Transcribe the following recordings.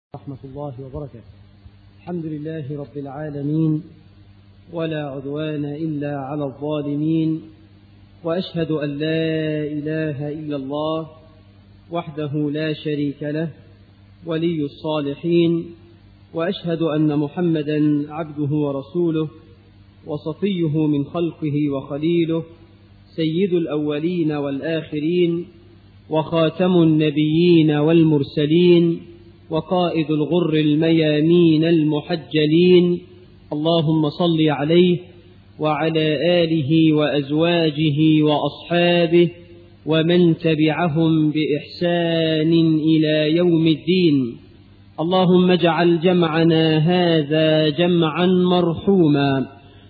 ورحمة الله وبركاته الحمد لله رب العالمين ولا عدوان إلا على الظالمين وأشهد أن لا إله إلا الله وحده لا شريك له ولي الصالحين وأشهد أن محمدا عبده ورسوله وصفيه من خلقه وخليله سيد الأولين والآخرين وخاتم النبيين والمرسلين وقائد الغر الميامين المحجلين اللهم صل عليه وعلى آله وأزواجه وأصحابه ومن تبعهم بإحسان إلى يوم الدين اللهم اجعل جمعنا هذا جمعا مرحوما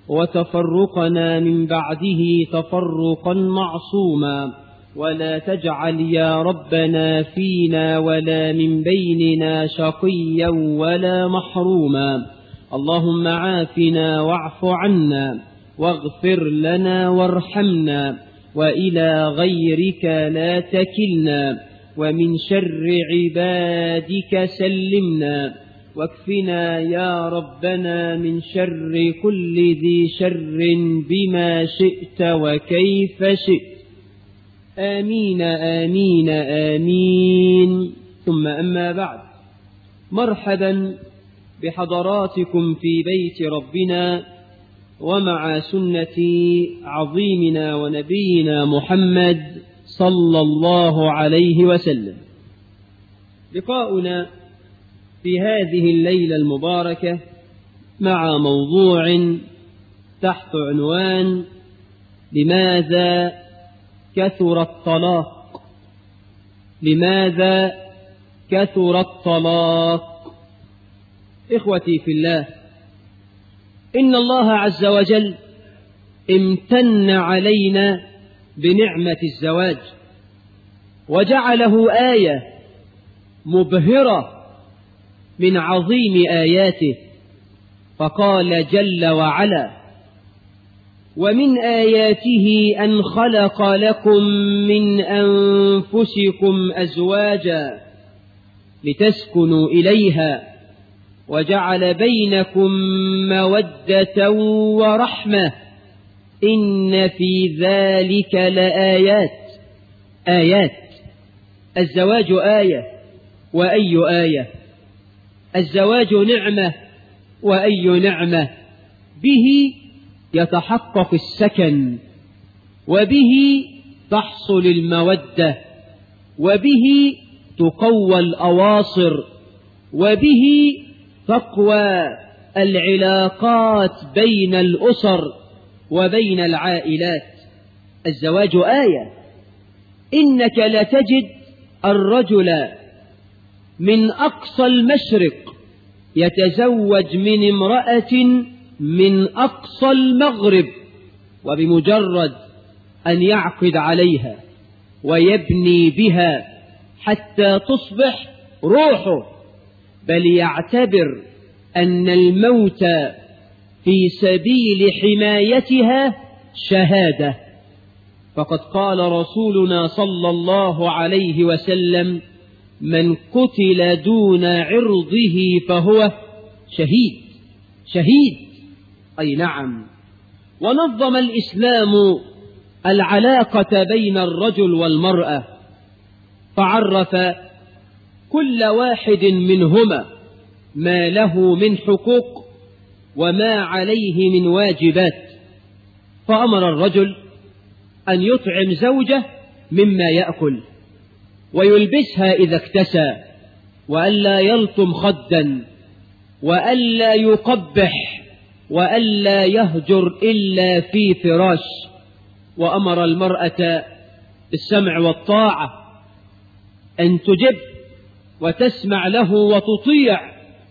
وتفرقنا من بعده تفرقا معصوما ولا تجعل يا ربنا فينا ولا من بيننا شقيا ولا محروما اللهم عافنا واعف عنا واغفر لنا وارحمنا وإلى غيرك لا تكلنا ومن شر عبادك سلمنا واكفنا يا ربنا من شر كل ذي شر بما شئت وكيف شئت آمين آمين آمين ثم أما بعد مرحبا بحضراتكم في بيت ربنا ومع سنة عظيمنا ونبينا محمد صلى الله عليه وسلم لقاؤنا في هذه الليلة المباركة مع موضوع تحت عنوان لماذا كثر الطلاق لماذا كثر الطلاق إخوتي في الله إن الله عز وجل امتن علينا بنعمة الزواج وجعله آية مبهرة من عظيم آياته فقال جل وعلا ومن آياته أن خلق لكم من أنفسكم أزواجا لتسكنوا إليها وجعل بينكم مودة ورحمة إن في ذلك لآيات آيات الزواج آية وأي آية الزواج نعمة وأي نعمة به يتحقق السكن وبه تحصل المودة وبه تقوى الأواصر وبه تقوى العلاقات بين الأسر وبين العائلات الزواج آية إنك لتجد الرجل من أقصى المشرق يتزوج من امرأة من أقصى المغرب وبمجرد أن يعقد عليها ويبني بها حتى تصبح روحه بل يعتبر أن الموت في سبيل حمايتها شهادة فقد قال رسولنا صلى الله عليه وسلم من قتل دون عرضه فهو شهيد شهيد أي نعم ونظم الإسلام العلاقة بين الرجل والمرأة فعرف كل واحد منهما ما له من حقوق وما عليه من واجبات فأمر الرجل أن يطعم زوجه مما يأكل ويلبسها إذا اكتسى وألا يلطم خدا وألا يقبح وألا يهجر إلا في فراش وأمر المرأة بالسمع والطاعة أن تجب وتسمع له وتطيع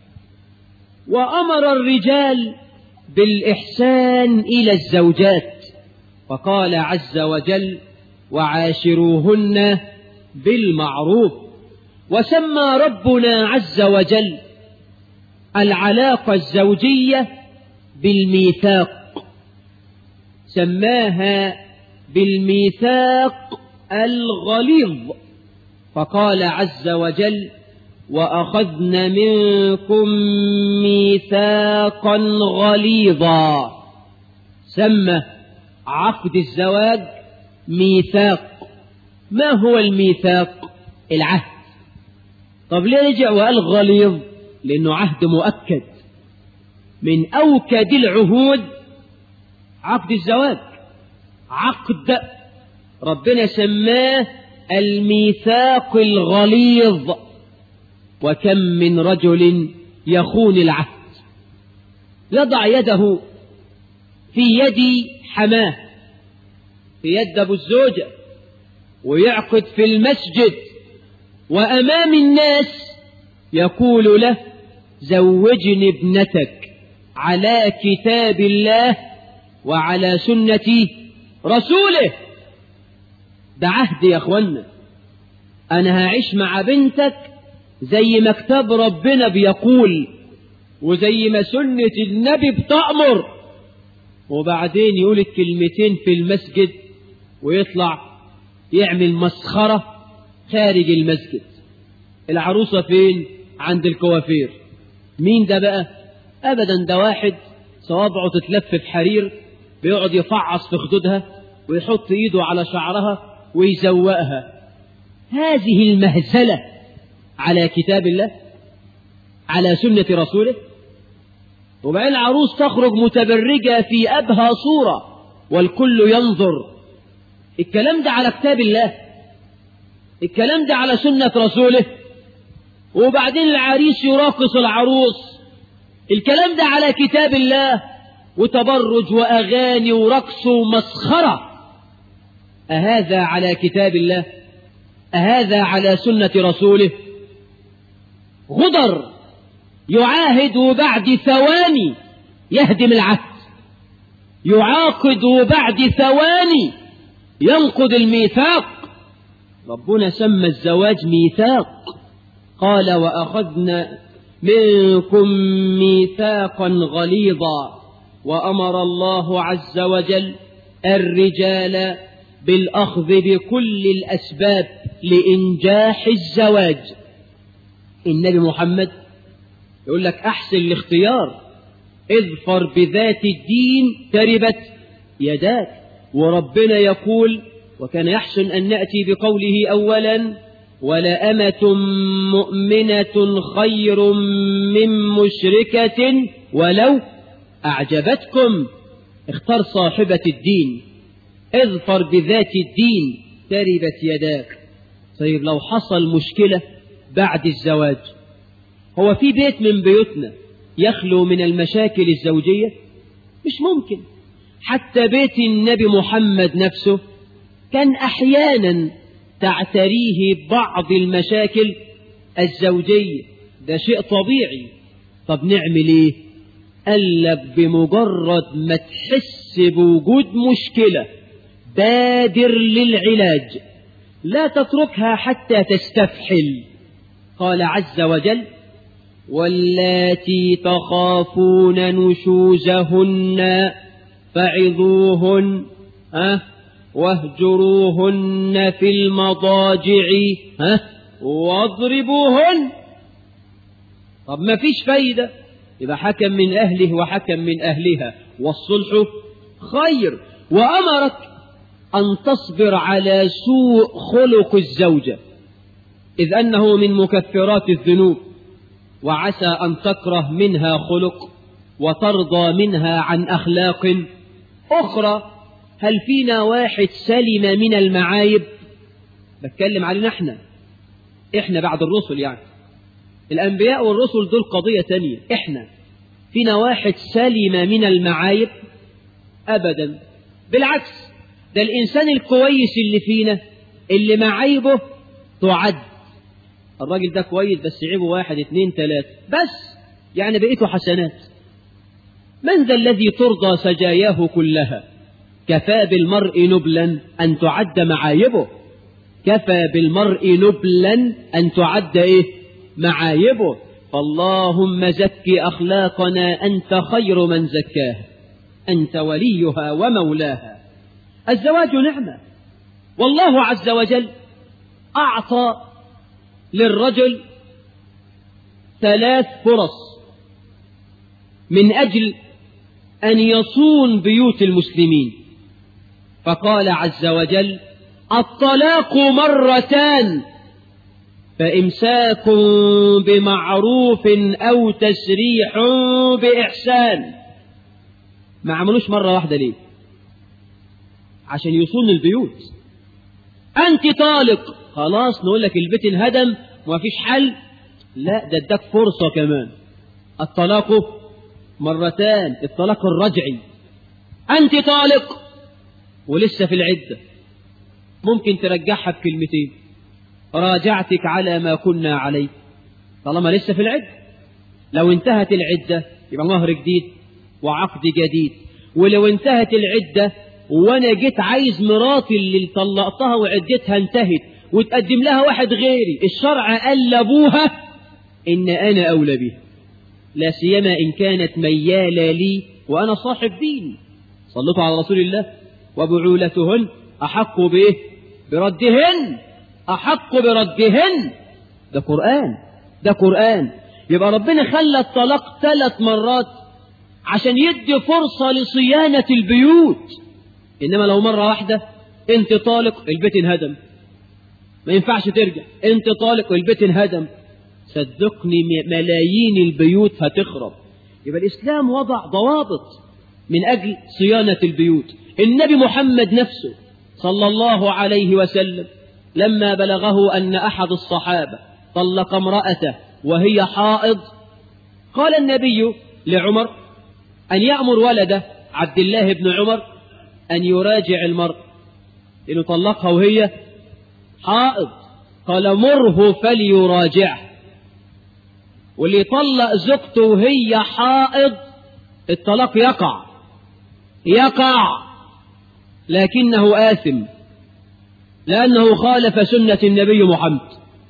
وأمر الرجال بالإحسان إلى الزوجات فقال عز وجل وعاشروهن بالمعروف وسمى ربنا عز وجل العلاقة الزوجية بالميثاق سماها بالميثاق الغليظ فقال عز وجل وأخذن منكم ميثاقا غليظا سمى عقد الزواج ميثاق ما هو الميثاق العهد طب ليه رجع وقال غليظ لأنه عهد مؤكد من أوكد العهود عقد الزواج عقد ربنا سماه الميثاق الغليظ وكم من رجل يخون العهد يضع يده في يد حماه في يد ابو الزوجة ويعقد في المسجد وأمام الناس يقول له زوجني ابنتك على كتاب الله وعلى سنة رسوله ده عهد يا اخوانا انا هعيش مع بنتك زي ما كتاب ربنا بيقول وزي ما سنة النبي بتأمر وبعدين يقول الكلمتين في المسجد ويطلع يعمل مسخرة خارج المسجد العروسة فين عند الكوافير مين ده بقى ابدا ده واحد صوابعه تتلف في حرير بيقعد يفعص في خدودها ويحط ايده على شعرها ويزوقها هذه المهزلة على كتاب الله على سنة رسوله وبعدين العروس تخرج متبرجة في أبهى صورة والكل ينظر الكلام ده على كتاب الله الكلام ده على سنة رسوله وبعدين العريس يراقص العروس الكلام ده على كتاب الله وتبرج وأغاني ورقص ومسخرة أهذا على كتاب الله أهذا على سنة رسوله غدر يعاهد بعد ثواني يهدم العهد يعاقد بعد ثواني ينقض الميثاق ربنا سمى الزواج ميثاق قال وأخذنا منكم ميثاقا غليظا وأمر الله عز وجل الرجال بالأخذ بكل الأسباب لإنجاح الزواج النبي محمد يقول لك أحسن الاختيار اظفر بذات الدين تربت يداك وربنا يقول وكان يحسن أن نأتي بقوله أولا ولأمة مؤمنة خير من مشركة ولو أعجبتكم اختر صاحبة الدين اظفر بذات الدين تربت يداك طيب لو حصل مشكلة بعد الزواج هو في بيت من بيوتنا يخلو من المشاكل الزوجية مش ممكن حتى بيت النبي محمد نفسه كان أحيانا تعتريه بعض المشاكل الزوجية ده شيء طبيعي طب نعمل ايه قال لك بمجرد ما تحس بوجود مشكلة بادر للعلاج لا تتركها حتى تستفحل قال عز وجل واللاتي تخافون نشوزهن فعظوهن أه واهجروهن في المضاجع ها واضربوهن طب ما فيش فايدة يبقى حكم من أهله وحكم من أهلها والصلح خير وأمرك أن تصبر على سوء خلق الزوجة إذ أنه من مكفرات الذنوب وعسى أن تكره منها خلق وترضى منها عن أخلاق أخرى هل فينا واحد سلم من المعايب بتكلم علينا احنا احنا بعد الرسل يعني الأنبياء والرسل دول قضية تانية احنا فينا واحد سلم من المعايب أبدا بالعكس ده الإنسان الكويس اللي فينا اللي معايبه تعد الراجل ده كويس بس عيبه واحد اتنين تلاتة بس يعني بقيته حسنات من ذا الذي ترضى سجاياه كلها كفى بالمرء نبلا أن تعد معايبه كفى بالمرء نبلا أن تعد إيه معايبه فاللهم زك أخلاقنا أنت خير من زكاها أنت وليها ومولاها الزواج نعمة والله عز وجل أعطى للرجل ثلاث فرص من أجل أن يصون بيوت المسلمين فقال عز وجل الطلاق مرتان فإمساك بمعروف أو تسريح بإحسان ما عملوش مرة واحدة ليه عشان يصون البيوت أنت طالق خلاص نقول لك البيت انهدم وما فيش حل لا ده اداك فرصة كمان الطلاق مرتان الطلاق الرجعي أنت طالق ولسه في العدة ممكن ترجعها بكلمتين راجعتك على ما كنا عليه طالما لسه في العدة لو انتهت العدة يبقى مهر جديد وعقد جديد ولو انتهت العدة وانا جيت عايز مراتي اللي طلقتها وعدتها انتهت وتقدم لها واحد غيري الشرع قال لابوها ان انا اولى بها لا سيما ان كانت ميالة لي وانا صاحب دين صلوا على رسول الله وبعولتهن احق بايه بردهن احق بردهن ده قرآن ده قرآن يبقى ربنا خلى الطلاق ثلاث مرات عشان يدي فرصة لصيانة البيوت إنما لو مرة واحدة أنت طالق البيت انهدم ما ينفعش ترجع أنت طالق والبيت انهدم صدقني ملايين البيوت هتخرب يبقى الإسلام وضع ضوابط من أجل صيانة البيوت النبي محمد نفسه صلى الله عليه وسلم لما بلغه أن أحد الصحابة طلق امرأته وهي حائض قال النبي لعمر أن يأمر ولده عبد الله بن عمر أن يراجع المرء إنه طلقها وهي حائض قال مره فليراجعه واللي يطلق زوجته وهي حائض الطلاق يقع يقع لكنه آثم لأنه خالف سنة النبي محمد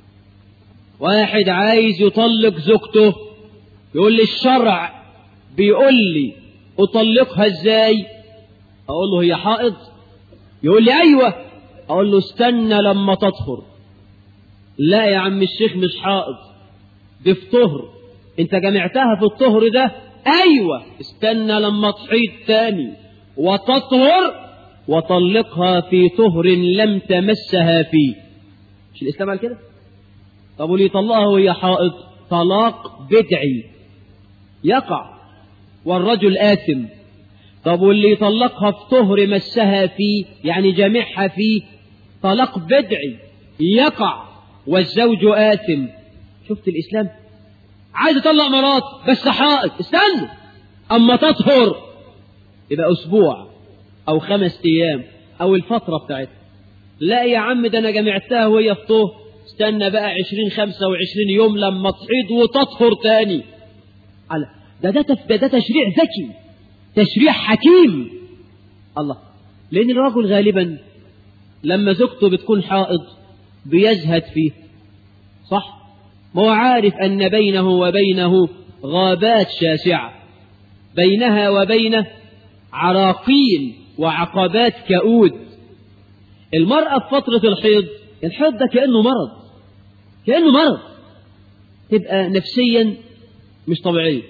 واحد عايز يطلق زوجته يقول لي الشرع بيقول لي أطلقها ازاي أقول له هي حائض يقول لي أيوة أقول له استنى لما تطهر لا يا عم الشيخ مش حائض دي في طهر انت جمعتها في الطهر ده أيوة استنى لما تحيض تاني وتطهر وطلقها في طهر لم تمسها فيه مش الإسلام قال كده طب واللي يطلقها وهي حائض طلاق بدعي يقع والرجل آثم طب واللي يطلقها في طهر مسها فيه يعني جامعها فيه طلاق بدعي يقع والزوج آثم شفت الإسلام عايز يطلق مرات بس حائض استنى أما تطهر يبقى أسبوع أو خمس أيام أو الفترة بتاعتها لا يا عم ده أنا جمعتها وهي في طهر استنى بقى عشرين خمسة وعشرين يوم لما تحيض وتطهر تاني على ده ده, ده, ده تشريع ذكي تشريع حكيم الله لأن الرجل غالبا لما زوجته بتكون حائض بيزهد فيه صح ما هو عارف أن بينه وبينه غابات شاسعة بينها وبينه عراقيل وعقبات كؤود المرأة في فترة الحيض الحيض ده كأنه مرض كأنه مرض تبقى نفسيا مش طبيعية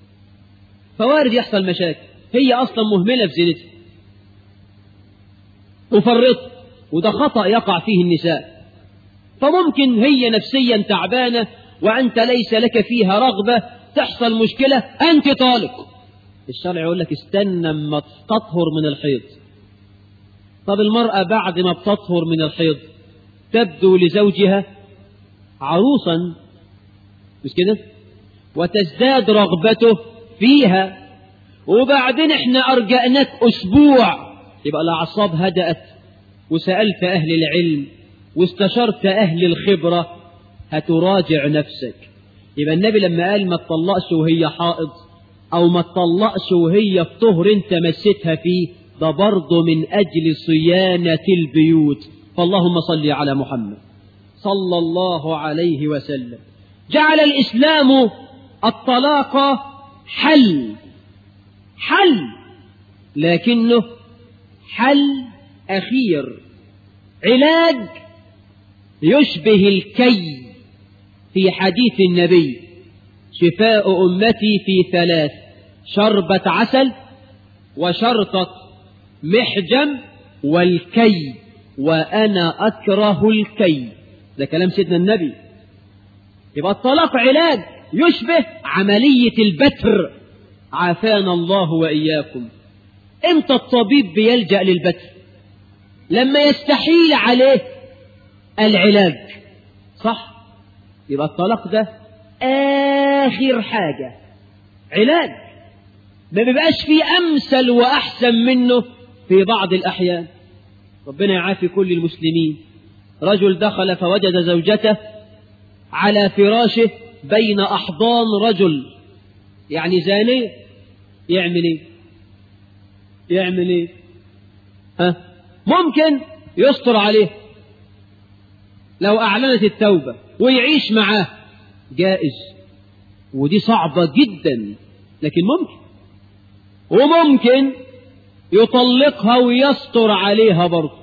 فوارد يحصل مشاكل هي أصلا مهملة في زينتها وفرط وده خطأ يقع فيه النساء فممكن هي نفسيا تعبانة وأنت ليس لك فيها رغبة تحصل مشكلة أنت طالق الشرع يقول لك استنى ما تطهر من الحيض طب المرأة بعد ما بتطهر من الحيض تبدو لزوجها عروسا مش كده وتزداد رغبته فيها وبعدين احنا أرجأناك أسبوع يبقى الأعصاب هدأت وسألت أهل العلم واستشرت أهل الخبرة هتراجع نفسك يبقى النبي لما قال ما تطلقش وهي حائض أو ما تطلقش وهي في طهر انت مسيتها فيه ده برضه من أجل صيانة البيوت فاللهم صل على محمد صلى الله عليه وسلم جعل الإسلام الطلاق حل حل لكنه حل أخير علاج يشبه الكي في حديث النبي شفاء أمتي في ثلاث شربة عسل وشرطة محجم والكي وأنا أكره الكي ده كلام سيدنا النبي يبقى الطلاق علاج يشبه عملية البتر عافانا الله وإياكم امتى الطبيب بيلجأ للبتر لما يستحيل عليه العلاج صح يبقى الطلاق ده آخر حاجة علاج ما بيبقاش فيه أمثل وأحسن منه في بعض الأحيان ربنا يعافي كل المسلمين رجل دخل فوجد زوجته على فراشه بين أحضان رجل يعني زانية يعمل ايه يعمل ايه ها ممكن يستر عليه لو أعلنت التوبة ويعيش معاه جائز ودي صعبة جدا لكن ممكن وممكن يطلقها ويستر عليها برضه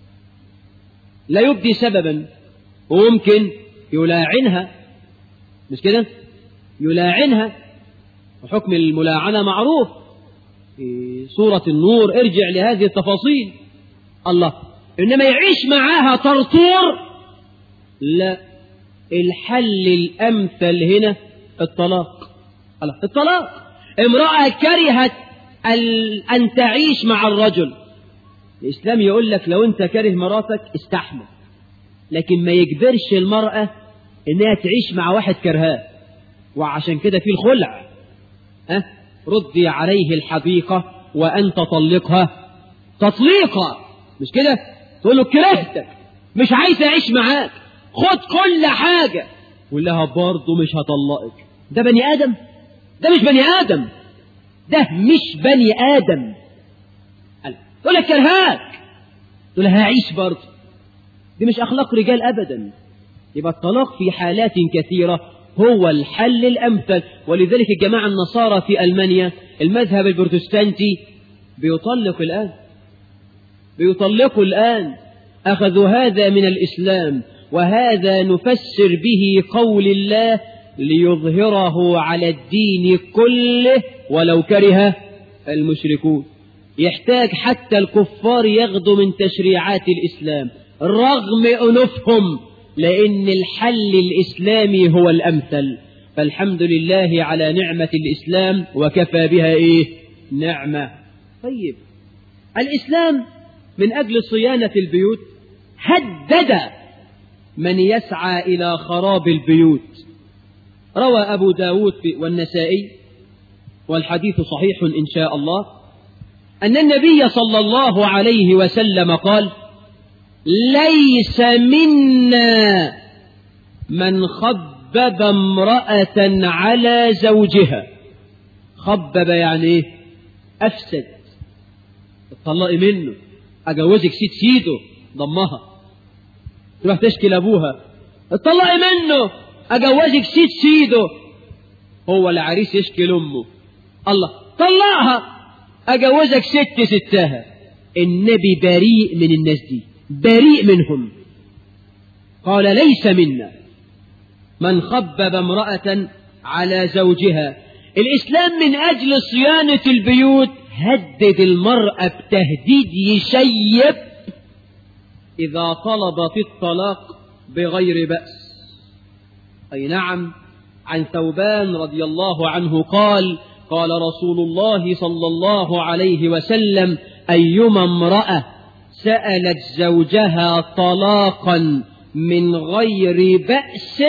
لا يبدي سببا وممكن يلاعنها مش كده يلاعنها وحكم الملاعنة معروف في سورة النور ارجع لهذه التفاصيل الله إنما يعيش معاها طرطور لا الحل الأمثل هنا الطلاق الله الطلاق امرأة كرهت أن تعيش مع الرجل الإسلام يقول لك لو أنت كاره مراتك استحمل لكن ما يجبرش المرأة إنها تعيش مع واحد كرهاه وعشان كده في الخلع أه؟ ردي عليه الحديقة وأن تطلقها تطليقا مش كده تقول له كرهتك مش عايز أعيش معاك خد كل حاجة قول لها برضه مش هطلقك ده بني آدم ده مش بني آدم ده مش بني آدم تقول لك كرهاك تقول لها هعيش برضه دي مش أخلاق رجال أبدا يبقى الطلاق في حالات كثيرة هو الحل الأمثل ولذلك الجماعة النصارى في ألمانيا المذهب البروتستانتي بيطلق الآن بيطلقوا الآن أخذوا هذا من الإسلام وهذا نفسر به قول الله ليظهره على الدين كله ولو كره المشركون يحتاج حتى الكفار ياخدوا من تشريعات الإسلام رغم أنوفهم لأن الحل الإسلامي هو الأمثل فالحمد لله على نعمة الإسلام وكفى بها إيه نعمة طيب الإسلام من أجل صيانة البيوت هدد من يسعى إلى خراب البيوت روى أبو داود والنسائي والحديث صحيح إن شاء الله أن النبي صلى الله عليه وسلم قال ليس منا من خبب امرأة على زوجها خبب يعني ايه أفسد اتطلقي منه أجوزك سيد سيده ضمها تروح تشكي لأبوها اتطلقي منه أجوزك سيد سيده هو العريس يشكي لأمه الله طلقها أجوزك ست ستها النبي بريء من الناس دي بريء منهم قال ليس منا من خبب امرأة على زوجها الإسلام من أجل صيانة البيوت هدد المرأة بتهديد يشيب إذا طلبت الطلاق بغير بأس أي نعم عن ثوبان رضي الله عنه قال قال رسول الله صلى الله عليه وسلم أيما امرأة سألت زوجها طلاقا من غير بأس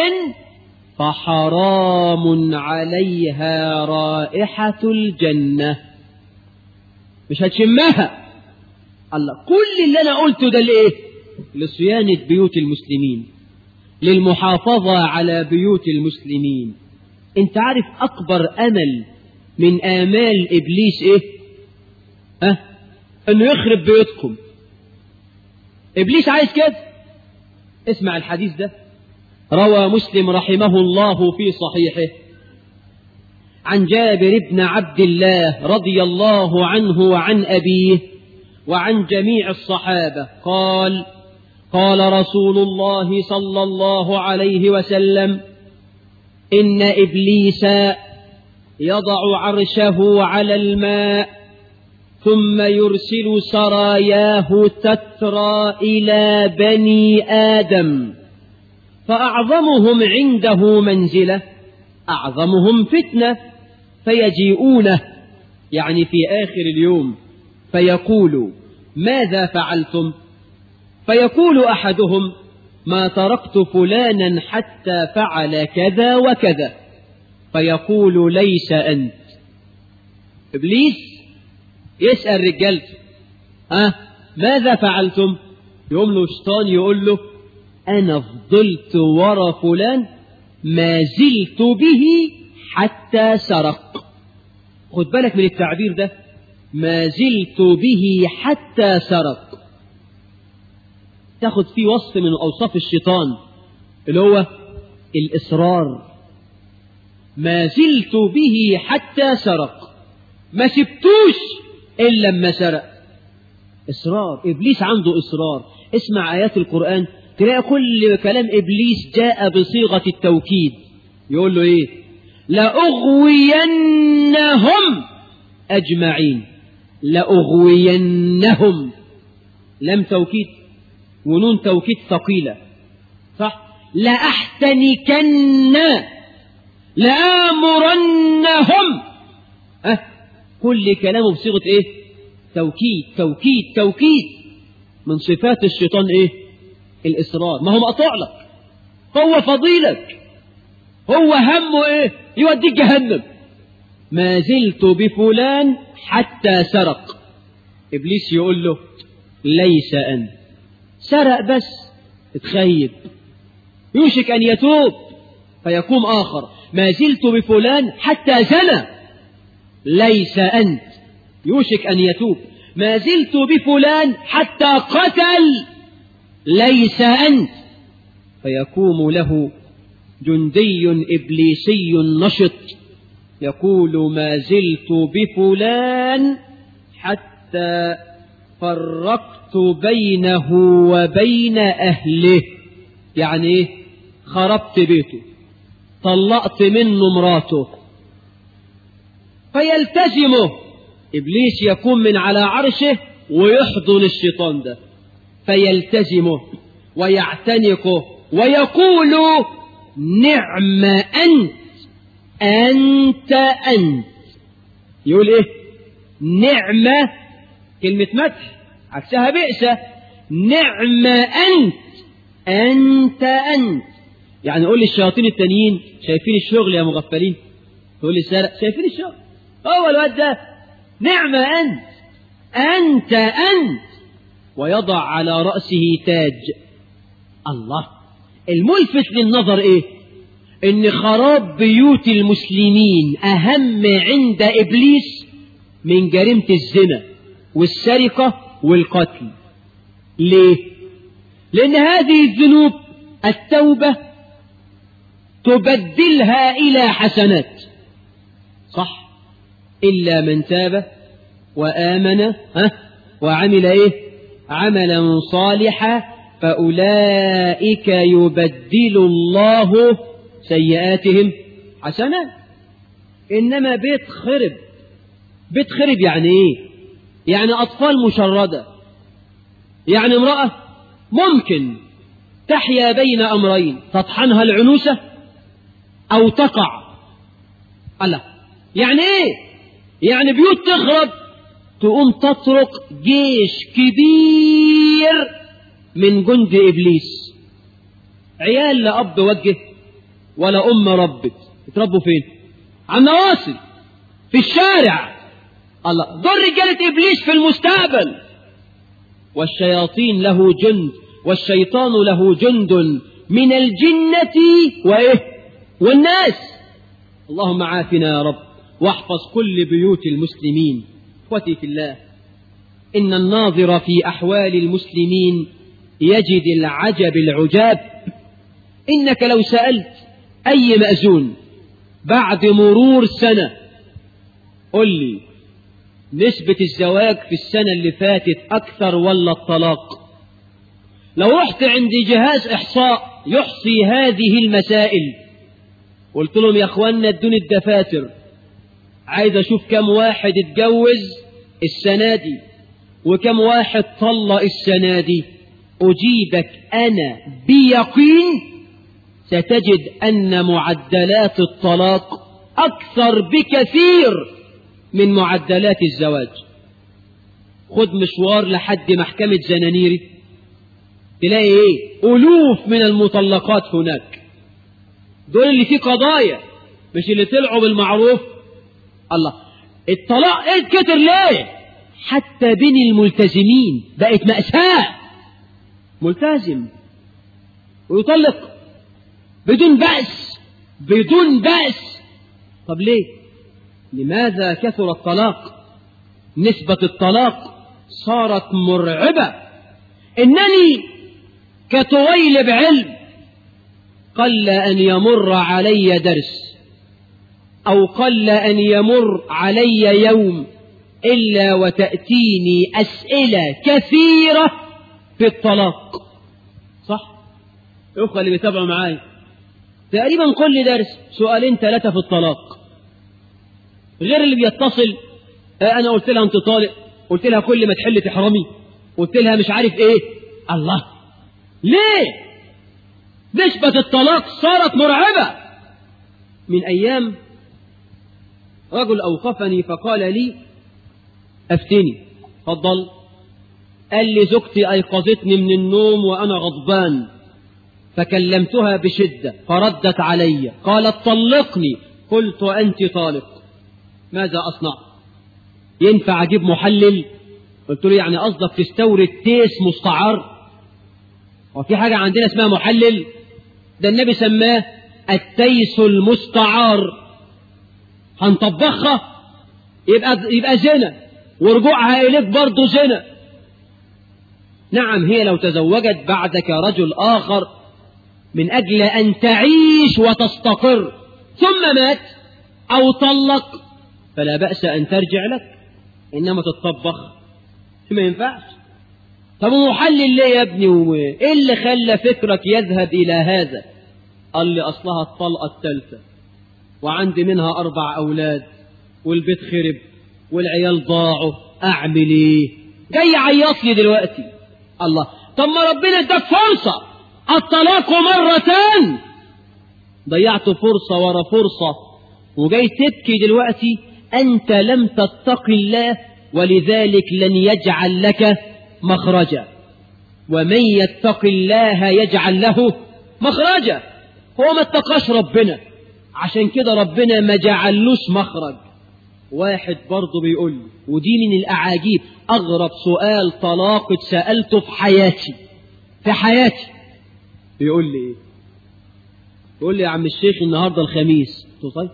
فحرام عليها رائحة الجنة مش هتشمها الله كل اللي أنا قلته ده لإيه لصيانة بيوت المسلمين للمحافظة على بيوت المسلمين انت عارف أكبر أمل من آمال إبليس إيه ها أه؟ أنه يخرب بيوتكم إبليس عايز كده اسمع الحديث ده روى مسلم رحمه الله في صحيحه عن جابر بن عبد الله رضي الله عنه وعن أبيه وعن جميع الصحابة قال قال رسول الله صلى الله عليه وسلم إن إبليس يضع عرشه على الماء ثم يرسل سراياه تترى إلى بني آدم فأعظمهم عنده منزلة أعظمهم فتنة فيجيئونه يعني في آخر اليوم فيقول ماذا فعلتم فيقول أحدهم ما تركت فلانا حتى فعل كذا وكذا فيقول ليس أنت إبليس يسأل رجالته أه ماذا فعلتم يقوم له شيطان يقول له أنا فضلت ورا فلان ما زلت به حتى سرق خد بالك من التعبير ده ما زلت به حتى سرق تاخد فيه وصف من أوصاف الشيطان اللي هو الإصرار ما زلت به حتى سرق ما سبتوش إلا لما سرق إصرار إبليس عنده إصرار اسمع آيات القرآن تلاقي كل كلام إبليس جاء بصيغة التوكيد يقول له إيه لأغوينهم أجمعين لأغوينهم لم توكيد ونون توكيد ثقيلة صح لأحتنكن لآمرنهم أه كل كلامه بصيغة إيه توكيد توكيد توكيد من صفات الشيطان إيه الإصرار ما هو مقطوع لك هو فضيلك هو همه إيه يوديك جهنم ما زلت بفلان حتى سرق إبليس يقول له ليس أنت سرق بس اتخيب يوشك أن يتوب فيقوم آخر ما زلت بفلان حتى زنى ليس أنت يوشك أن يتوب ما زلت بفلان حتى قتل ليس أنت فيقوم له جندي إبليسي نشط يقول ما زلت بفلان حتى فرقت بينه وبين أهله يعني ايه خربت بيته طلقت منه مراته فيلتزمه إبليس يكون من على عرشه ويحضن الشيطان ده فيلتزمه ويعتنقه ويقول نعم أنت أنت أنت يقول إيه نعمة كلمة مدح عكسها بئسة نعم أنت أنت أنت يعني قول للشياطين التانيين شايفين الشغل يا مغفلين تقول لي سارق شايفين الشغل هو الواد ده نعم أنت أنت أنت ويضع على رأسه تاج الله الملفت للنظر إيه إن خراب بيوت المسلمين أهم عند إبليس من جريمة الزنا والسرقة والقتل ليه لأن هذه الذنوب التوبة تبدلها إلى حسنات صح إلا من تاب وآمن ها وعمل إيه عملا صالحا فأولئك يبدل الله سيئاتهم حسنات إنما بيت خرب بيت خرب يعني إيه يعني أطفال مشردة يعني امرأة ممكن تحيا بين أمرين تطحنها العنوسة أو تقع الله يعني إيه يعني بيوت تخرب تقوم تطرق جيش كبير من جند إبليس عيال لا أب وجه ولا أم ربت اتربوا فين على النواصي في الشارع الله دول رجالة إبليس في المستقبل والشياطين له جند والشيطان له جند من الجنة وإيه والناس اللهم عافنا يا رب واحفظ كل بيوت المسلمين اخوتي في الله إن الناظر في أحوال المسلمين يجد العجب العجاب إنك لو سألت أي مأذون بعد مرور سنة قل لي نسبة الزواج في السنة اللي فاتت أكثر ولا الطلاق لو رحت عند جهاز إحصاء يحصي هذه المسائل قلت لهم يا اخوانا ادوني الدفاتر عايز اشوف كم واحد اتجوز السنة دي وكم واحد طلق السنة دي أجيبك أنا بيقين ستجد أن معدلات الطلاق أكثر بكثير من معدلات الزواج خد مشوار لحد محكمة زنانيري تلاقي ايه ألوف من المطلقات هناك دول اللي فيه قضايا مش اللي طلعوا بالمعروف الله الطلاق ايه كتر ليه حتى بين الملتزمين بقت مأساة ملتزم ويطلق بدون بأس بدون بأس طب ليه لماذا كثر الطلاق نسبة الطلاق صارت مرعبة إنني كطويل بعلم قل أن يمر علي درس أو قل أن يمر علي يوم إلا وتأتيني أسئلة كثيرة في الطلاق صح الأخوة اللي بيتابعوا معايا تقريبا كل درس سؤالين ثلاثة في الطلاق غير اللي بيتصل أنا قلت لها أنت طالق قلت لها كل ما تحل تحرمي قلت لها مش عارف إيه الله ليه نسبة الطلاق صارت مرعبة من أيام رجل أوقفني فقال لي أفتني فضل قال لي زوجتي أيقظتني من النوم وأنا غضبان فكلمتها بشدة فردت علي قالت طلقني قلت أنت طالق ماذا أصنع ينفع أجيب محلل قلت له يعني قصدك تستورد تيس مستعار وفي حاجة عندنا اسمها محلل ده النبي سماه التيس المستعار هنطبخها يبقى يبقى زنا ورجوعها إليك برضه زنا نعم هي لو تزوجت بعدك رجل آخر من أجل أن تعيش وتستقر ثم مات أو طلق فلا بأس أن ترجع لك إنما تتطبخ ما ينفعش طب ومحلل ليه يا ابني وإيه اللي خلى فكرك يذهب إلى هذا قال لي أصلها الطلقة الثالثة وعندي منها أربع أولاد والبيت خرب والعيال ضاعوا أعمل إيه جاي عيط لي دلوقتي الله طب ما ربنا اداك فرصة الطلاق مرتان ضيعت فرصة ورا فرصة وجاي تبكي دلوقتي أنت لم تتق الله ولذلك لن يجعل لك مخرجا ومن يتق الله يجعل له مخرجا هو ما اتقاش ربنا عشان كده ربنا ما جعلوش مخرج واحد برضه بيقول لي ودي من الأعاجيب أغرب سؤال طلاق اتسألته في حياتي في حياتي بيقول لي إيه يقول لي يا عم الشيخ النهاردة الخميس قلت طيب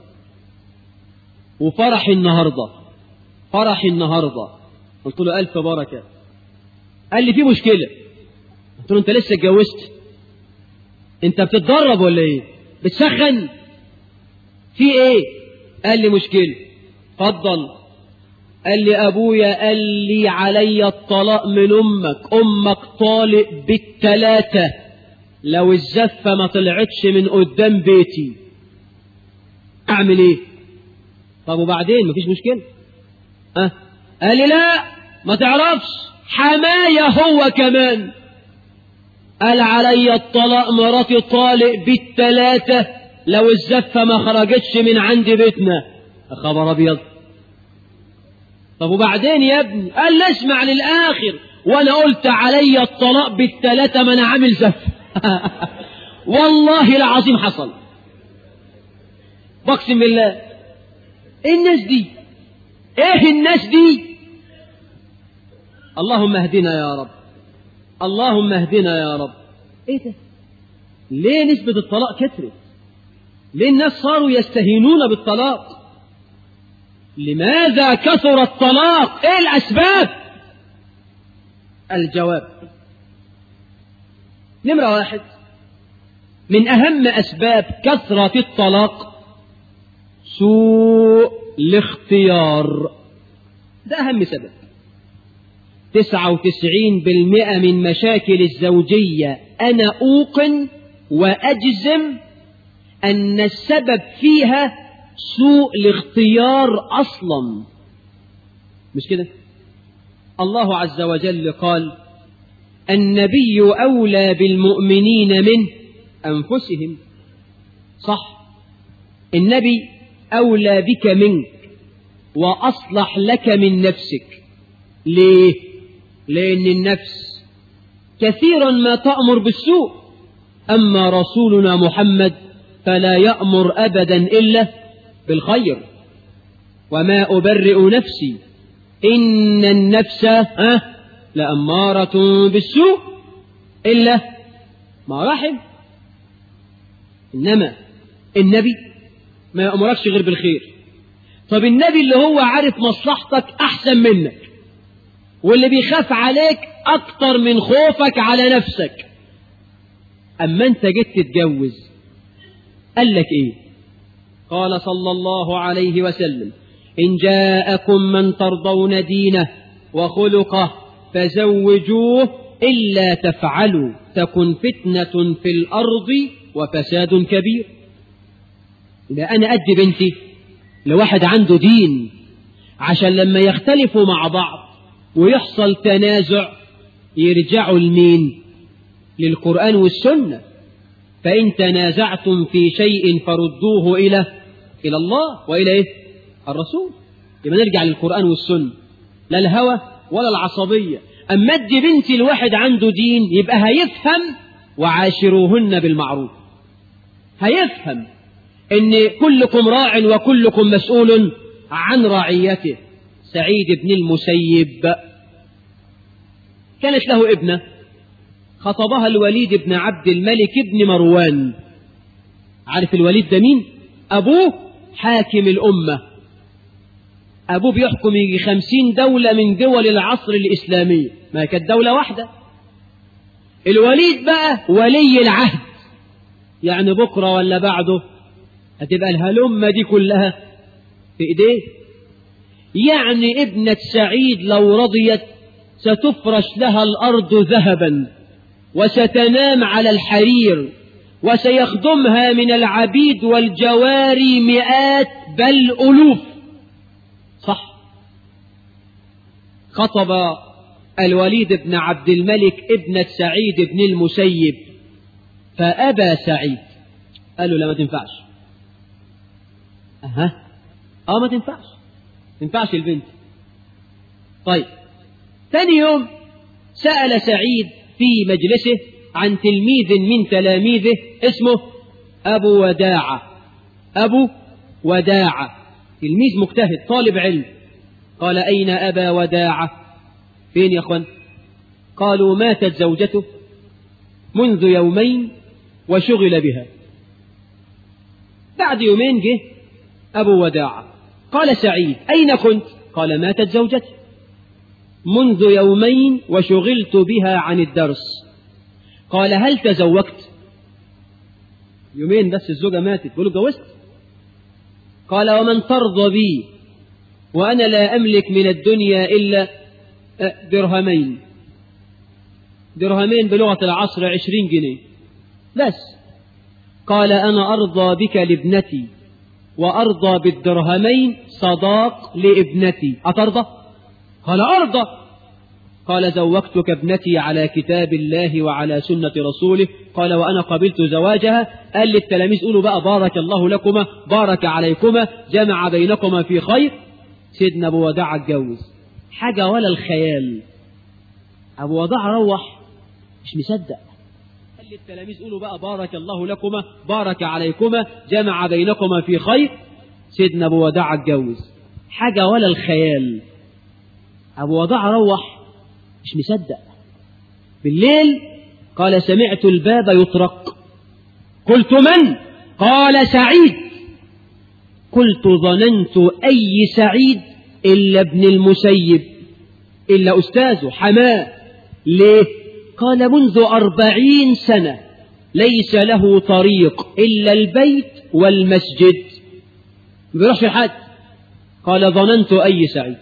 وفرح النهاردة فرح النهاردة قلت له ألف بركة قال لي في مشكلة قلت له أنت لسه اتجوزت أنت بتتدرب ولا إيه بتسخن في إيه قال لي مشكلة اتفضل قال لي أبويا قال لي علي الطلاق من أمك أمك طالق بالتلاتة لو الزفة ما طلعتش من قدام بيتي أعمل إيه طب وبعدين مفيش مشكلة أه؟ قال لي لا ما تعرفش حماية هو كمان قال علي الطلاق مراتي طالق بالتلاتة لو الزفة ما خرجتش من عند بيتنا خبر أبيض طب وبعدين يا ابني قال لا اسمع للآخر وأنا قلت علي الطلاق بالتلاتة ما أنا عامل زف والله العظيم حصل بقسم بالله ايه الناس دي ايه الناس دي اللهم اهدنا يا رب اللهم اهدنا يا رب ايه ده ليه نسبة الطلاق كترت ليه الناس صاروا يستهينون بالطلاق لماذا كثر الطلاق ايه الاسباب الجواب نمرة واحد من اهم اسباب كثرة الطلاق سوء الاختيار ده أهم سبب تسعة وتسعين بالمئة من مشاكل الزوجية أنا أوقن وأجزم أن السبب فيها سوء الاختيار أصلا مش كده الله عز وجل قال النبي أولى بالمؤمنين من أنفسهم صح النبي أولى بك منك وأصلح لك من نفسك ليه لأن النفس كثيرا ما تأمر بالسوء أما رسولنا محمد فلا يأمر أبدا إلا بالخير وما أبرئ نفسي إن النفس ها لأمارة بالسوء إلا ما رحم إنما النبي ما يأمركش غير بالخير طب النبي اللي هو عارف مصلحتك أحسن منك واللي بيخاف عليك أكتر من خوفك على نفسك أما أنت جيت تتجوز قال لك إيه قال صلى الله عليه وسلم إن جاءكم من ترضون دينه وخلقه فزوجوه إلا تفعلوا تكن فتنة في الأرض وفساد كبير إذا أنا أدي بنتي لواحد عنده دين عشان لما يختلفوا مع بعض ويحصل تنازع يرجعوا لمين للقرآن والسنة فإن تنازعتم في شيء فردوه إلى إلى الله وإلى إيه الرسول يبقى نرجع للقرآن والسنة لا الهوى ولا العصبية أما ادي بنتي الواحد عنده دين يبقى هيفهم وعاشروهن بالمعروف هيفهم ان كلكم راع وكلكم مسؤول عن رعيته سعيد بن المسيب كانت له ابنة خطبها الوليد بن عبد الملك بن مروان عارف الوليد ده مين أبوه حاكم الأمة أبوه بيحكم يجي خمسين دولة من دول العصر الإسلامي ما كانت دولة واحدة الوليد بقى ولي العهد يعني بكرة ولا بعده هتبقى الهلمة دي كلها في ايديه يعني ابنة سعيد لو رضيت ستفرش لها الأرض ذهبا وستنام على الحرير وسيخدمها من العبيد والجواري مئات بل ألوف صح خطب الوليد بن عبد الملك ابنة سعيد بن المسيب فأبى سعيد قال له لا ما تنفعش أها اه ما تنفعش ما تنفعش البنت طيب ثاني يوم سأل سعيد في مجلسه عن تلميذ من تلاميذه اسمه أبو وداعة أبو وداعة تلميذ مجتهد طالب علم قال أين أبا وداعة فين يا أخوان قالوا ماتت زوجته منذ يومين وشغل بها بعد يومين جه أبو وداعة قال سعيد أين كنت قال ماتت زوجتي منذ يومين وشغلت بها عن الدرس قال هل تزوجت يومين بس الزوجة ماتت بقول جوزت قال ومن ترضى بي وأنا لا أملك من الدنيا إلا درهمين درهمين بلغة العصر عشرين جنيه بس قال أنا أرضى بك لابنتي وأرضى بالدرهمين صداق لابنتي أترضى؟ قال أرضى قال زوجتك ابنتي على كتاب الله وعلى سنة رسوله قال وأنا قبلت زواجها قال للتلاميذ قولوا بقى بارك الله لكما بارك عليكما جمع بينكما في خير سيدنا أبو وداع اتجوز حاجة ولا الخيال أبو وداع روح مش مصدق قال للتلاميذ قولوا بقى بارك الله لكما بارك عليكما جمع بينكما في خير سيدنا أبو وداع اتجوز حاجة ولا الخيال أبو وداع روح مش مصدق بالليل قال سمعت الباب يطرق قلت من قال سعيد قلت ظننت أي سعيد إلا ابن المسيب إلا أستاذه حماه ليه قال منذ أربعين سنة ليس له طريق إلا البيت والمسجد ما بيروحش حد قال ظننت أي سعيد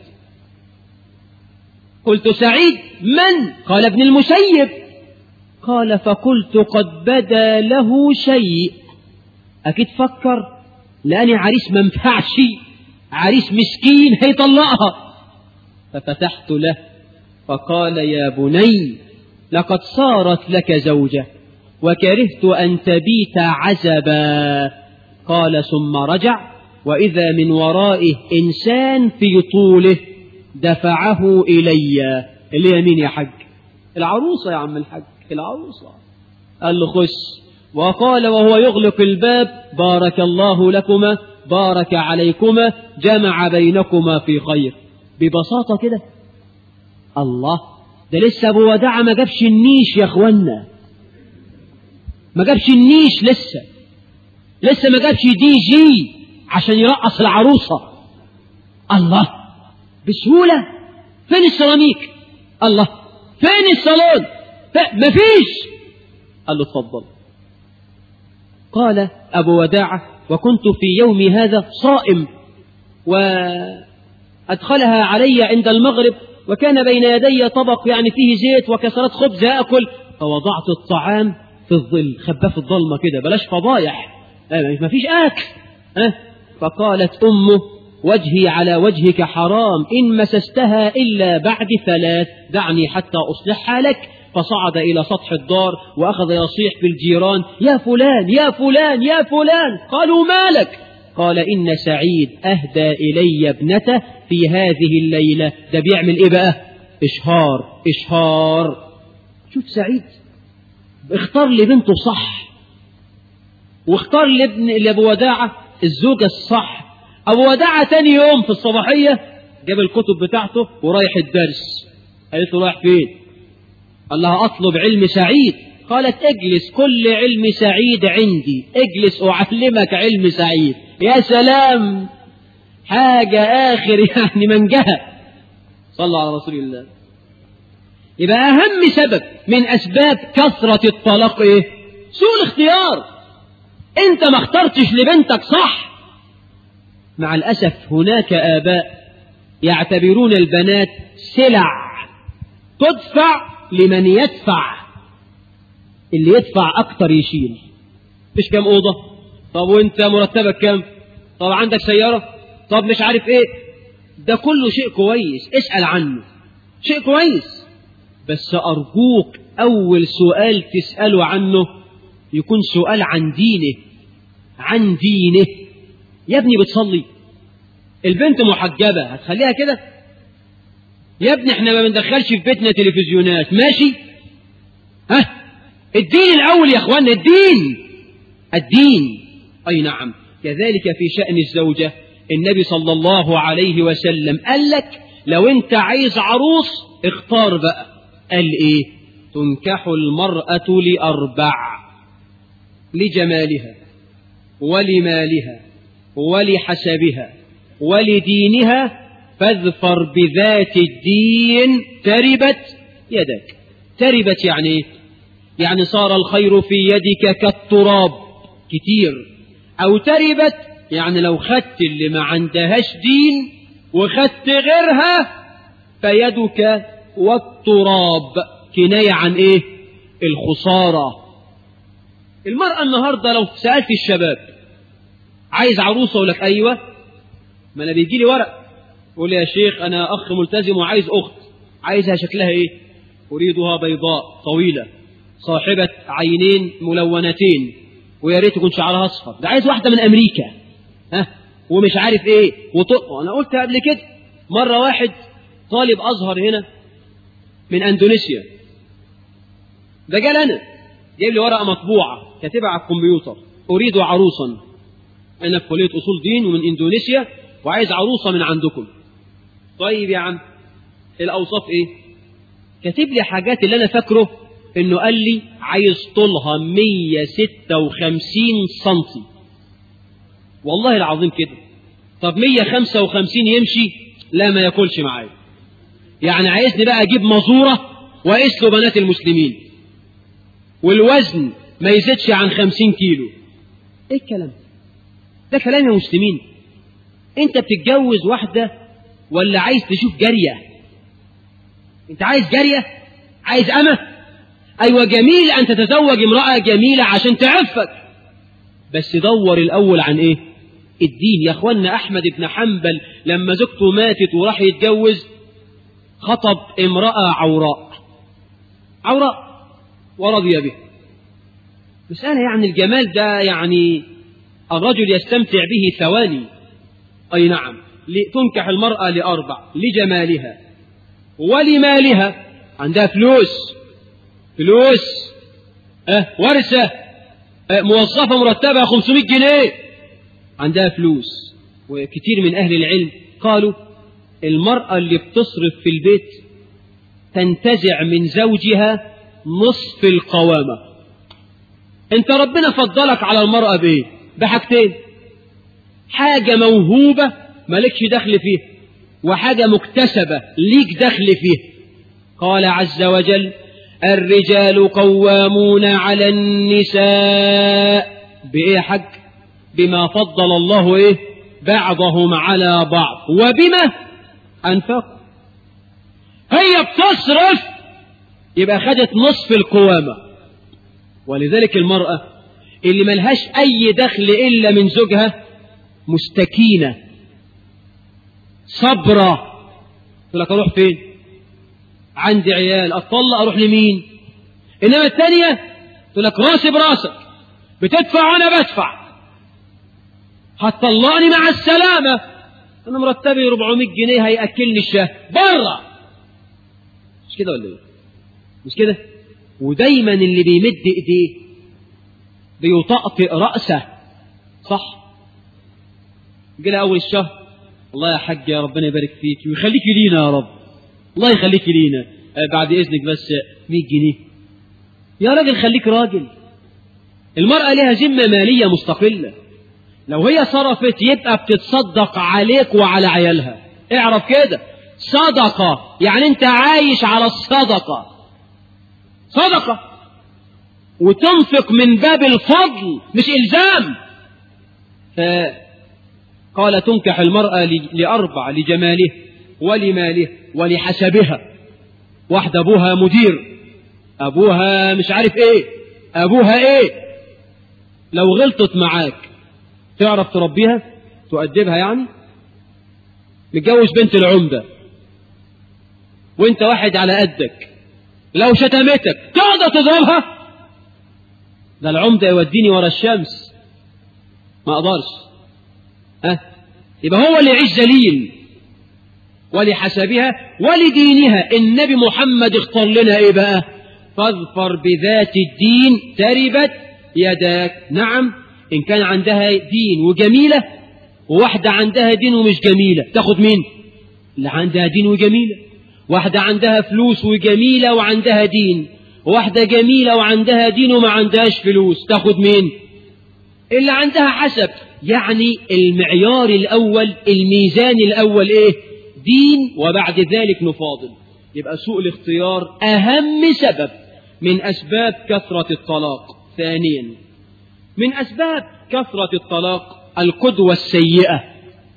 قلت سعيد من قال ابن المسيب قال فقلت قد بدا له شيء أكيد فكر لأني عريس منفعش عريس مسكين هيطلقها ففتحت له فقال يا بني لقد صارت لك زوجة وكرهت أن تبيت عزبا قال ثم رجع وإذا من ورائه إنسان في طوله دفعه إلي اللي يمين يا حج العروسة يا عم الحج العروسة قال له خش وقال وهو يغلق الباب بارك الله لكما بارك عليكما جمع بينكما في خير ببساطة كده الله ده لسه ابو وداع ما جابش النيش يا اخوانا ما جابش النيش لسه لسه ما جابش دي جي عشان يرقص العروسة الله بسهولة فين السيراميك الله فين الصالون مفيش قال له اتفضل قال أبو وداعة وكنت في يوم هذا صائم وأدخلها علي عند المغرب وكان بين يدي طبق يعني فيه زيت وكسرات خبز أكل فوضعت الطعام في الظل خباه في الظلمة كده بلاش فضايح ما فيش أكل أه؟ فقالت أمه وجهي على وجهك حرام إن مسستها إلا بعد ثلاث دعني حتى أصلحها لك فصعد إلى سطح الدار وأخذ يصيح في الجيران يا فلان يا فلان يا فلان قالوا مالك قال إن سعيد أهدى إلي ابنته في هذه الليلة ده بيعمل إيه بقى إشهار إشهار شوف سعيد اختار لبنته صح واختار لابن لأبو وداعة الزوجة الصح أبو وداعة تاني يوم في الصباحية جاب الكتب بتاعته ورايح الدرس قالت له رايح فين قال لها أطلب علم سعيد قالت اجلس كل علم سعيد عندي اجلس أعلمك علم سعيد يا سلام حاجة آخر يعني منجهة صلى على رسول الله يبقى أهم سبب من أسباب كثرة الطلاق إيه؟ سوء الاختيار أنت ما اخترتش لبنتك صح مع الأسف هناك آباء يعتبرون البنات سلع تدفع لمن يدفع اللي يدفع أكتر يشيل مش كام أوضة طب وانت مرتبك كام طب عندك سيارة طب مش عارف ايه ده كله شيء كويس اسأل عنه شيء كويس بس أرجوك أول سؤال تسأله عنه يكون سؤال عن دينه عن دينه يا ابني بتصلي البنت محجبة هتخليها كده يا ابني احنا ما بندخلش في بيتنا تلفزيونات ماشي ها الدين الأول يا اخوانا الدين الدين أي نعم كذلك في شأن الزوجة النبي صلى الله عليه وسلم قال لك لو انت عايز عروس اختار بقى قال ايه تنكح المرأة لأربع لجمالها ولمالها ولحسبها ولدينها فاظفر بذات الدين تربت يدك تربت يعني ايه يعني صار الخير في يدك كالتراب كتير او تربت يعني لو خدت اللي ما عندهاش دين وخدت غيرها فيدك والتراب كناية عن ايه الخسارة المرأة النهاردة لو سألت الشباب عايز عروسة اقول لك ايوه ما انا بيجي لي ورق يقول لي يا شيخ انا اخ ملتزم وعايز اخت عايزها شكلها ايه اريدها بيضاء طويلة صاحبة عينين ملونتين ويا ريت يكون شعرها اصفر ده عايز واحدة من امريكا ها ومش عارف ايه وطق انا قلت قبل كده مرة واحد طالب ازهر هنا من اندونيسيا ده جال انا جايب لي ورقة مطبوعة كاتبها على الكمبيوتر اريد عروسا انا في كلية اصول دين ومن اندونيسيا وعايز عروسة من عندكم طيب يا عم الاوصاف ايه كاتب لي حاجات اللي انا فاكره انه قال لي عايز طولها 156 سنتي والله العظيم كده طب 155 يمشي لا ما ياكلش معايا يعني عايزني بقى اجيب مزورة واقيس له بنات المسلمين والوزن ما يزيدش عن 50 كيلو ايه الكلام ده كلام يا مسلمين انت بتتجوز واحدة ولا عايز تشوف جارية انت عايز جارية عايز أمة أيوة جميل أن تتزوج امرأة جميلة عشان تعفك بس دور الأول عن إيه الدين يا أخوانا أحمد بن حنبل لما زوجته ماتت وراح يتجوز خطب امرأة عوراء عوراء ورضي به مسألة يعني الجمال ده يعني الرجل يستمتع به ثواني أي نعم تنكح المرأة لأربع لجمالها ولمالها عندها فلوس فلوس أه ورثة أه موظفة مرتبة 500 جنيه عندها فلوس وكثير من أهل العلم قالوا المرأة اللي بتصرف في البيت تنتزع من زوجها نصف القوامة انت ربنا فضلك على المرأة بايه بحاجتين حاجة موهوبة مالكش دخل فيها وحاجة مكتسبة ليك دخل فيها قال عز وجل الرجال قوامون على النساء بإيه حق بما فضل الله إيه بعضهم على بعض وبما أنفق هي بتصرف يبقى خدت نصف القوامة ولذلك المرأة اللي ملهاش أي دخل إلا من زوجها مستكينة صبرة تقول لك أروح فين عندي عيال أطلع أروح لمين إنما الثانية تقول لك راسي براسك بتدفع وأنا بدفع هتطلعني مع السلامة أنا مرتبي 400 جنيه هيأكلني الشهر بره مش كده ولا إيه مش كده ودايما اللي بيمد إيديه بيطأطئ رأسه صح جينا أول الشهر الله يا حاج يا ربنا يبارك فيك ويخليك لينا يا رب الله يخليك لينا آه بعد إذنك بس 100 جنيه يا راجل خليك راجل المرأة لها ذمة مالية مستقلة لو هي صرفت يبقى بتتصدق عليك وعلى عيالها اعرف كده صدقة يعني انت عايش على الصدقة صدقة وتنفق من باب الفضل مش إلزام فقال تنكح المرأة لأربع لجماله ولماله ولحسبها واحدة أبوها مدير أبوها مش عارف إيه أبوها إيه لو غلطت معاك تعرف تربيها تؤدبها يعني متجوز بنت العمدة وانت واحد على قدك لو شتمتك تقدر تضربها ده العمدة يوديني ورا الشمس ما اقدرش ها يبقى هو اللي يعيش ذليل ولحسبها ولدينها النبي محمد اختار لنا ايه بقى فاظفر بذات الدين تربت يداك نعم ان كان عندها دين وجميلة وواحدة عندها دين ومش جميلة تاخد مين اللي عندها دين وجميلة واحدة عندها فلوس وجميلة وعندها دين واحدة جميلة وعندها دين وما عندهاش فلوس تاخد مين اللي عندها حسب يعني المعيار الأول الميزان الأول إيه دين وبعد ذلك نفاضل يبقى سوء الاختيار أهم سبب من أسباب كثرة الطلاق ثانيا من أسباب كثرة الطلاق القدوة السيئة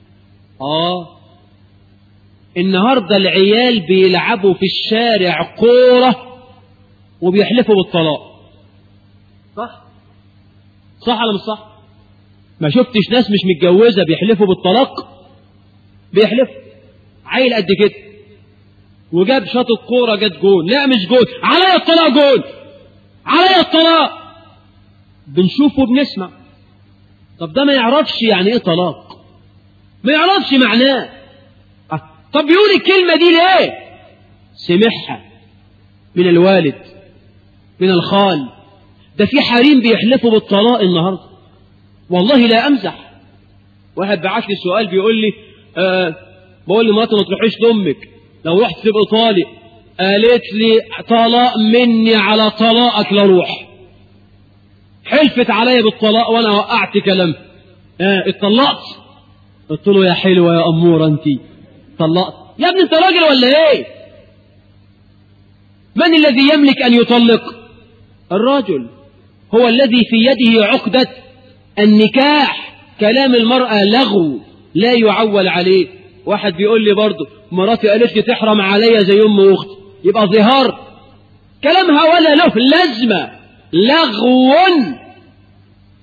آه النهاردة العيال بيلعبوا في الشارع كورة وبيحلفوا بالطلاق صح صح ولا مش صح ما شفتش ناس مش متجوزة بيحلفوا بالطلاق بيحلفوا عيل قد كده وجاب شاط الكورة جت جول لا مش جول عليا الطلاق جول عليا الطلاق بنشوف وبنسمع طب ده ما يعرفش يعني ايه طلاق ما يعرفش معناه طب بيقول الكلمة دي ليه سمعها من الوالد من الخال ده في حريم بيحلفوا بالطلاق النهاردة والله لا أمزح واحد بعت لي سؤال بيقول لي آه بقول لي مراتي ما تروحيش لأمك لو رحت تبقى طالق قالت لي طلاق مني على طلاقك لا روح حلفت عليا بالطلاق وانا وقعت كلام اه اتطلقت قلت له يا حلوه يا اموره انت طلقت يا ابني انت راجل ولا ايه من الذي يملك ان يطلق الرجل هو الذي في يده عقدة النكاح كلام المرأة لغو لا يعول عليه واحد بيقول لي برضه مراتي قالت لي تحرم عليا زي ام واختي يبقى ظهار كلامها ولا له لازمه لغو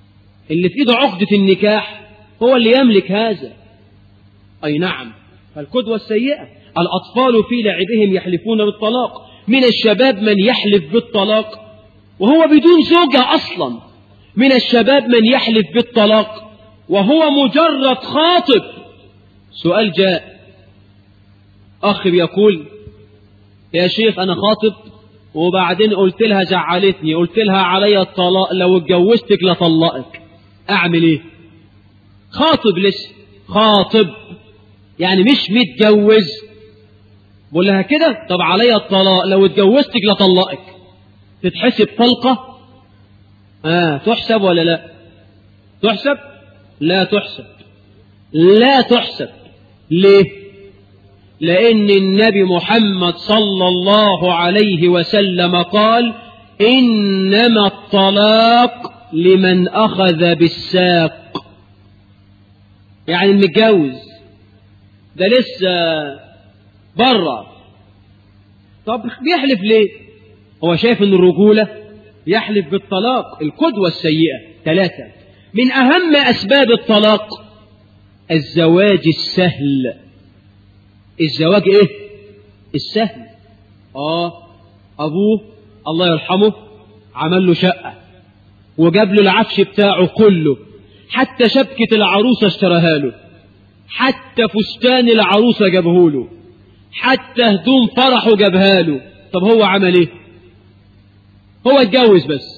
اللي في ايده عقدة النكاح هو اللي يملك هذا أي نعم فالقدوة السيئة الأطفال في لعبهم يحلفون بالطلاق من الشباب من يحلف بالطلاق وهو بدون زوجة أصلا من الشباب من يحلف بالطلاق وهو مجرد خاطب سؤال جاء أخ بيقول يا شيخ أنا خاطب وبعدين قلت لها زعلتني قلت لها علي الطلاق لو اتجوزتك لطلقك أعمل إيه خاطب لسه خاطب يعني مش متجوز بقول لها كده طب علي الطلاق لو اتجوزتك لطلقك تتحسب طلقة آه تحسب ولا لا تحسب لا تحسب لا تحسب ليه لأن النبي محمد صلى الله عليه وسلم قال إنما الطلاق لمن أخذ بالساق يعني المتجوز ده لسه بره طب بيحلف ليه هو شايف ان الرجولة يحلف بالطلاق القدوة السيئة ثلاثة من أهم أسباب الطلاق الزواج السهل الزواج إيه السهل آه أبوه الله يرحمه عمل له شقة وجاب له العفش بتاعه كله حتى شبكة العروسة اشتراها له حتى فستان العروسة جابه له حتى هدوم فرحه جابها له طب هو عمل ايه هو اتجوز بس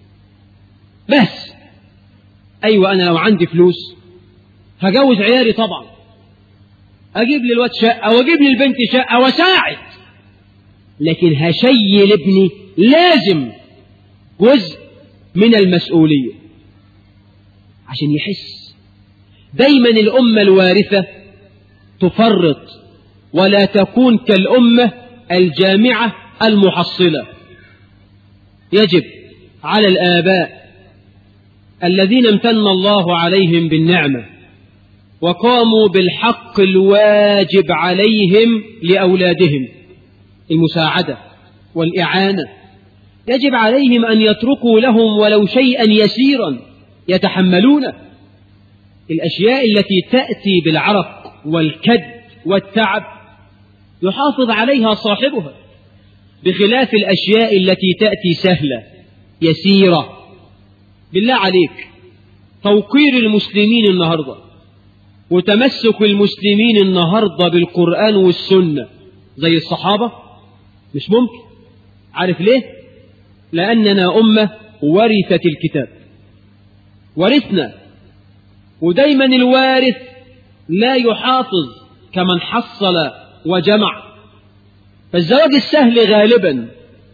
بس ايوه انا لو عندي فلوس هجوز عيالي طبعا اجيب للواد شقه واجيب للبنت شقه واساعد لكن هشيل ابني لازم جزء من المسؤوليه عشان يحس دايما الامه الوارثه تفرط ولا تكون كالامه الجامعه المحصله يجب على الاباء الذين امتن الله عليهم بالنعمة وقاموا بالحق الواجب عليهم لأولادهم المساعدة والإعانة يجب عليهم أن يتركوا لهم ولو شيئا يسيرا يتحملونه الأشياء التي تأتي بالعرق والكد والتعب يحافظ عليها صاحبها بخلاف الأشياء التي تأتي سهلة يسيرة بالله عليك توقير المسلمين النهاردة وتمسك المسلمين النهاردة بالقرآن والسنة زي الصحابة مش ممكن عارف ليه لأننا أمة ورثت الكتاب ورثنا ودايما الوارث لا يحافظ كمن حصل وجمع فالزواج السهل غالبا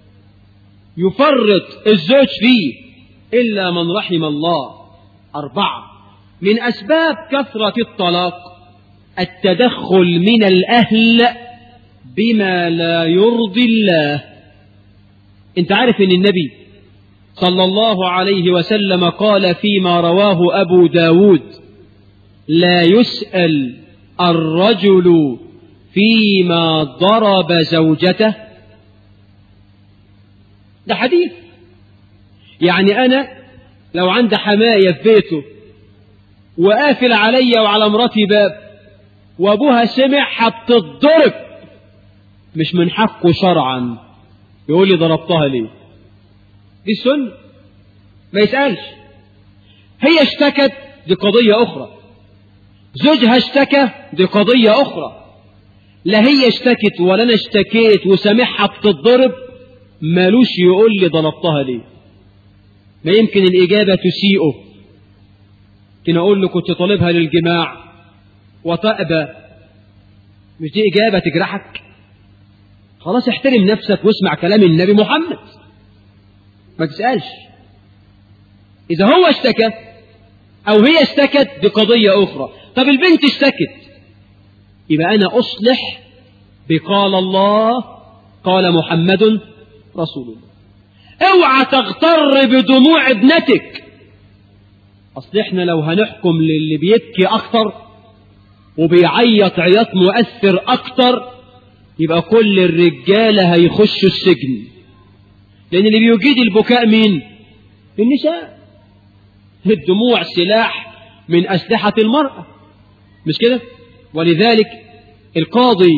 يفرط الزوج فيه إلا من رحم الله أربعة من أسباب كثرة الطلاق التدخل من الأهل بما لا يرضي الله انت عارف ان النبي صلى الله عليه وسلم قال فيما رواه أبو داود لا يسأل الرجل فيما ضرب زوجته ده حديث يعني أنا لو عندي حماية في بيته وقافل عليا وعلى مراتي باب وابوها سمع هتتضرب مش من حقه شرعا يقول لي ضربتها ليه دي السنة ما يسألش هي اشتكت دي قضية أخرى زوجها اشتكى دي قضية أخرى لا هي اشتكت ولا أنا اشتكيت وسامعها بتتضرب مالوش يقول لي ضربتها ليه ما يمكن الإجابة تسيئه كنا أقول له كنت طالبها للجماع وتأبى مش دي إجابة تجرحك خلاص احترم نفسك واسمع كلام النبي محمد ما تسألش إذا هو اشتكى أو هي اشتكت دي قضية أخرى طب البنت اشتكت يبقى أنا أصلح بقال الله قال محمد رسول الله اوعى تغتر بدموع ابنتك اصل احنا لو هنحكم للي بيبكي اكتر وبيعيط عياط مؤثر اكتر يبقى كل الرجالة هيخشوا السجن لان اللي بيجيد البكاء مين النساء الدموع سلاح من أسلحة المرأة مش كده ولذلك القاضي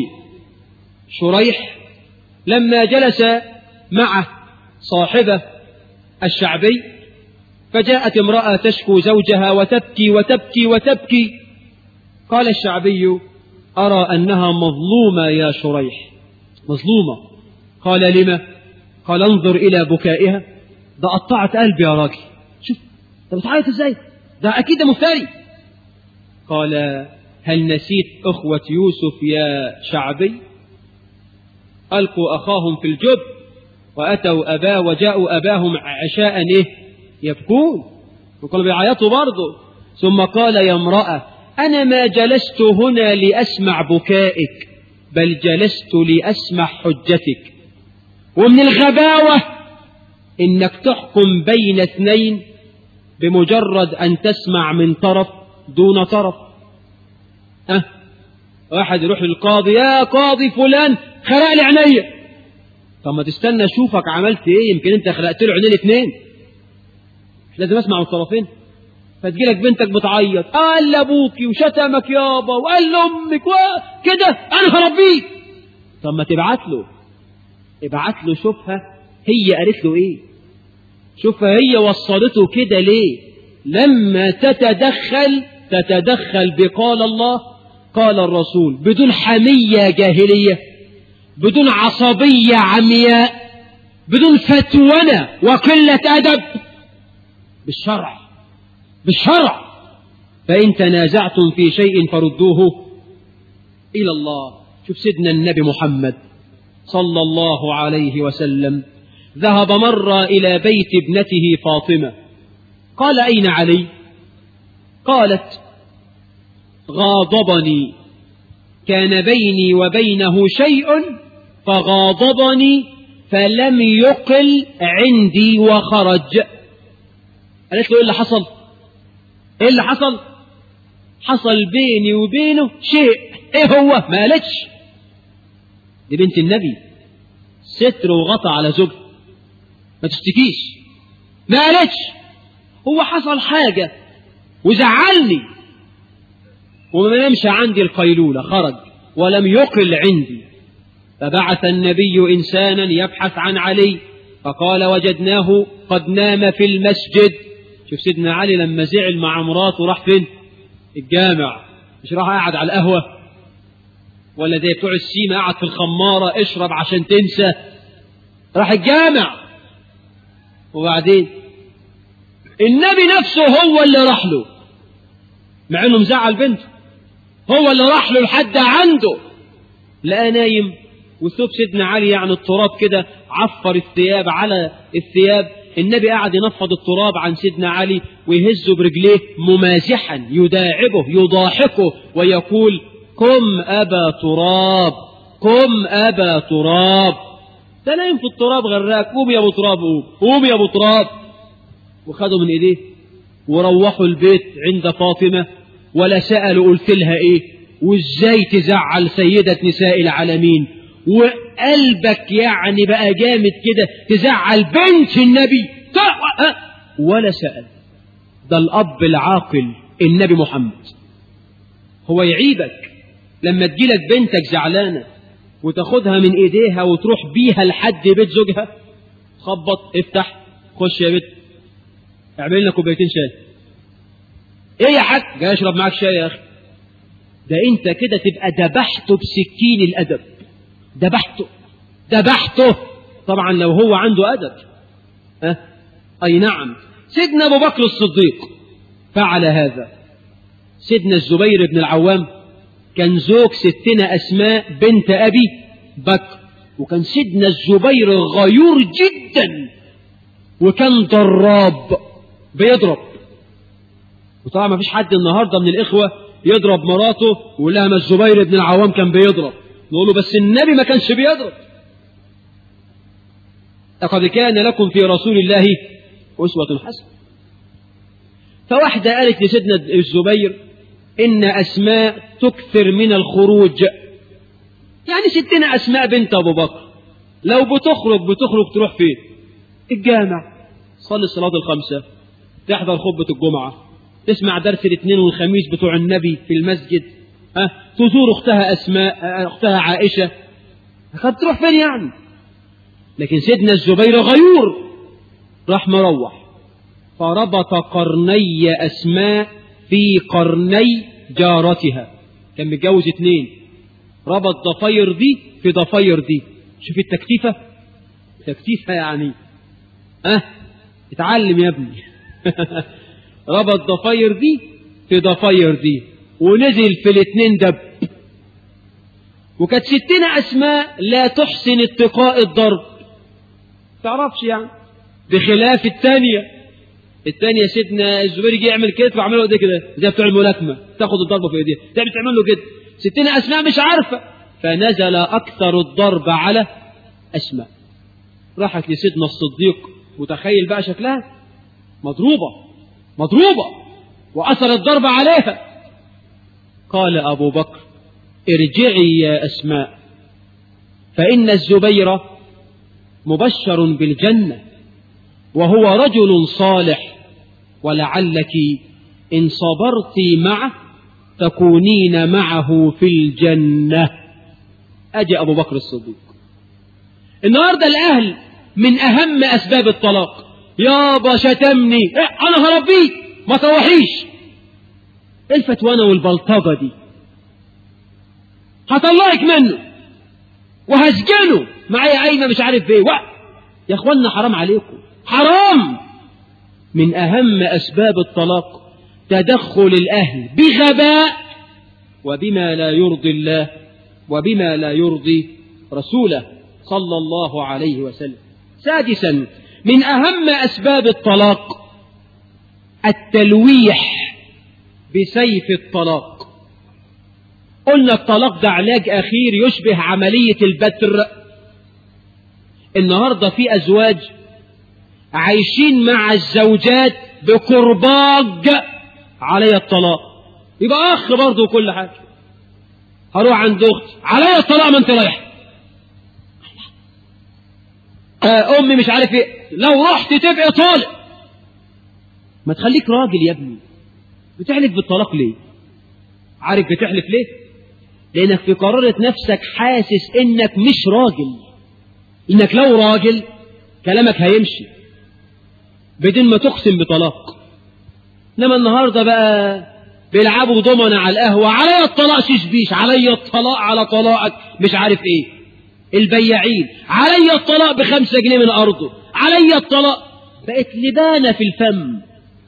شريح لما جلس مع صاحبه الشعبي فجاءت امرأة تشكو زوجها وتبكي وتبكي وتبكي قال الشعبي أرى أنها مظلومة يا شريح مظلومة قال لما قال انظر إلى بكائها ده قطعت قلبي يا راجل شوف ده بتعيط ازاي ده أكيد ده مفتري قال هل نسيت أخوة يوسف يا شعبي ألقوا أخاهم في الجب وأتوا أباه وجاءوا أباهم عشاء إيه يبكون وقالوا بيعيطوا برضه ثم قال يا امرأة أنا ما جلست هنا لأسمع بكائك بل جلست لأسمع حجتك ومن الغباوة إنك تحكم بين اثنين بمجرد أن تسمع من طرف دون طرف أه واحد يروح للقاضي يا قاضي فلان خلق لي عينيا طب ما تستنى اشوفك عملت ايه يمكن انت خلقت له عينين اتنين لازم اسمع من الطرفين فتجيلك بنتك بتعيط قال لابوكي وشتمك يابا وقال لامك وكده انا هربيك طب ما تبعت له ابعت له شوفها هي قالت له ايه شوفها هي وصلته كده ليه لما تتدخل تتدخل بقال الله قال الرسول بدون حمية جاهلية بدون عصبية عمياء بدون فتونة وقلة أدب بالشرع بالشرع فإن تنازعتم في شيء فردوه إلى الله شوف سيدنا النبي محمد صلى الله عليه وسلم ذهب مرة إلى بيت ابنته فاطمة قال أين علي قالت غاضبني كان بيني وبينه شيء فغاضبني فلم يقل عندي وخرج قالت له ايه اللي حصل ايه اللي حصل حصل بيني وبينه شيء ايه هو ما قالتش دي بنت النبي ستر وغطى على زوجها ما تشتكيش ما قالتش هو حصل حاجة وزعلني وما نمشى عندي القيلولة خرج ولم يقل عندي فبعث النبي إنسانا يبحث عن علي فقال وجدناه قد نام في المسجد شوف سيدنا علي لما زعل مع مراته راح فين الجامع مش راح قاعد على القهوة ولا زي بتوع السيما قاعد في الخمارة اشرب عشان تنسى راح الجامع وبعدين النبي نفسه هو اللي راح له مع انه مزعل بنته هو اللي راح له لحد عنده لقى نايم وثوب سيدنا علي يعني التراب كده عفر الثياب على الثياب النبي قعد ينفض التراب عن سيدنا علي ويهزه برجليه ممازحا يداعبه يضاحكه ويقول قم أبا تراب قم أبا تراب ده نايم في التراب غراك قوم يا ابو تراب قوم قوم يا ابو تراب وخدوا من ايديه وروحوا البيت عند فاطمة ولا سألوا قلت لها ايه وازاي تزعل سيدة نساء العالمين وقلبك يعني بقى جامد كده تزعل بنت النبي ولا سأل ده الأب العاقل النبي محمد هو يعيبك لما تجيلك بنتك زعلانة وتاخدها من ايديها وتروح بيها لحد بيت زوجها خبط افتح خش يا بنت اعمل لنا كوبايتين شاي ايه يا حاج جاي اشرب معاك شاي يا اخي ده انت كده تبقى ذبحته بسكين الادب ذبحته ذبحته طبعا لو هو عنده ادب أه؟ اي نعم سيدنا ابو بكر الصديق فعل هذا سيدنا الزبير بن العوام كان زوج ستنا اسماء بنت ابي بكر وكان سيدنا الزبير غيور جدا وكان ضراب بيضرب وطبعا ما فيش حد النهارده من الاخوه يضرب مراته ويقول لها ما الزبير بن العوام كان بيضرب نقول له بس النبي ما كانش بيضرب لقد كان لكم في رسول الله أسوة حسنة فواحدة قالت لسيدنا الزبير إن أسماء تكثر من الخروج يعني ستنا أسماء بنت أبو بكر لو بتخرج بتخرج تروح فين الجامع صلي الصلاة الخمسة تحضر خطبة الجمعة تسمع درس الاثنين والخميس بتوع النبي في المسجد ها تزور اختها اسماء اختها عائشه كانت تروح فين يعني لكن سيدنا الزبير غيور راح مروح فربط قرني اسماء في قرني جارتها كان متجوز اتنين ربط ضفاير دي في ضفاير دي شوف التكتيفه تكتيفه يعني اه اتعلم يا ابني ربط ضفاير دي في ضفاير دي ونزل في الاتنين دب وكانت ستنا أسماء لا تحسن اتقاء الضرب تعرفش يعني بخلاف الثانية الثانية سيدنا الزبير يجي يعمل كده وعمله ايديه كده زي بتوع الملاكمة تاخد الضربة في ايديها تعمل تعمل له كده ستنا أسماء مش عارفة فنزل أكثر الضرب على أسماء راحت لسيدنا الصديق متخيل بقى شكلها مضروبة مضروبة وأثر الضرب عليها قال أبو بكر ارجعي يا أسماء فإن الزبير مبشر بالجنة وهو رجل صالح ولعلك إن صبرت معه تكونين معه في الجنة أجي أبو بكر الصديق النهاردة الأهل من أهم أسباب الطلاق يابا شتمني إيه أنا هربيك ما تروحيش إيه الفتوانة والبلطجة دي هطلعك منه وهسجنه معايا عايمة مش عارف ايه يا اخوانا حرام عليكم حرام من اهم اسباب الطلاق تدخل الاهل بغباء وبما لا يرضي الله وبما لا يرضي رسوله صلى الله عليه وسلم سادسا من اهم اسباب الطلاق التلويح بسيف الطلاق قلنا الطلاق ده علاج أخير يشبه عملية البتر النهاردة في أزواج عايشين مع الزوجات بكرباج علي الطلاق يبقى أخ برضه كل حاجة هروح عند أختي علي الطلاق ما أنت رايح آه أمي مش عارف إيه لو رحت تبقى طالق ما تخليك راجل يا ابني بتحلف بالطلاق ليه عارف بتحلف ليه لانك في قرارة نفسك حاسس انك مش راجل انك لو راجل كلامك هيمشي بدون ما تقسم بطلاق انما النهارده بقى بيلعبوا ضمنة على القهوة علي الطلاق ششبيش علي الطلاق على طلاقك مش عارف ايه البياعين علي الطلاق بخمسة جنيه من أرضه علي الطلاق بقت لبانة في الفم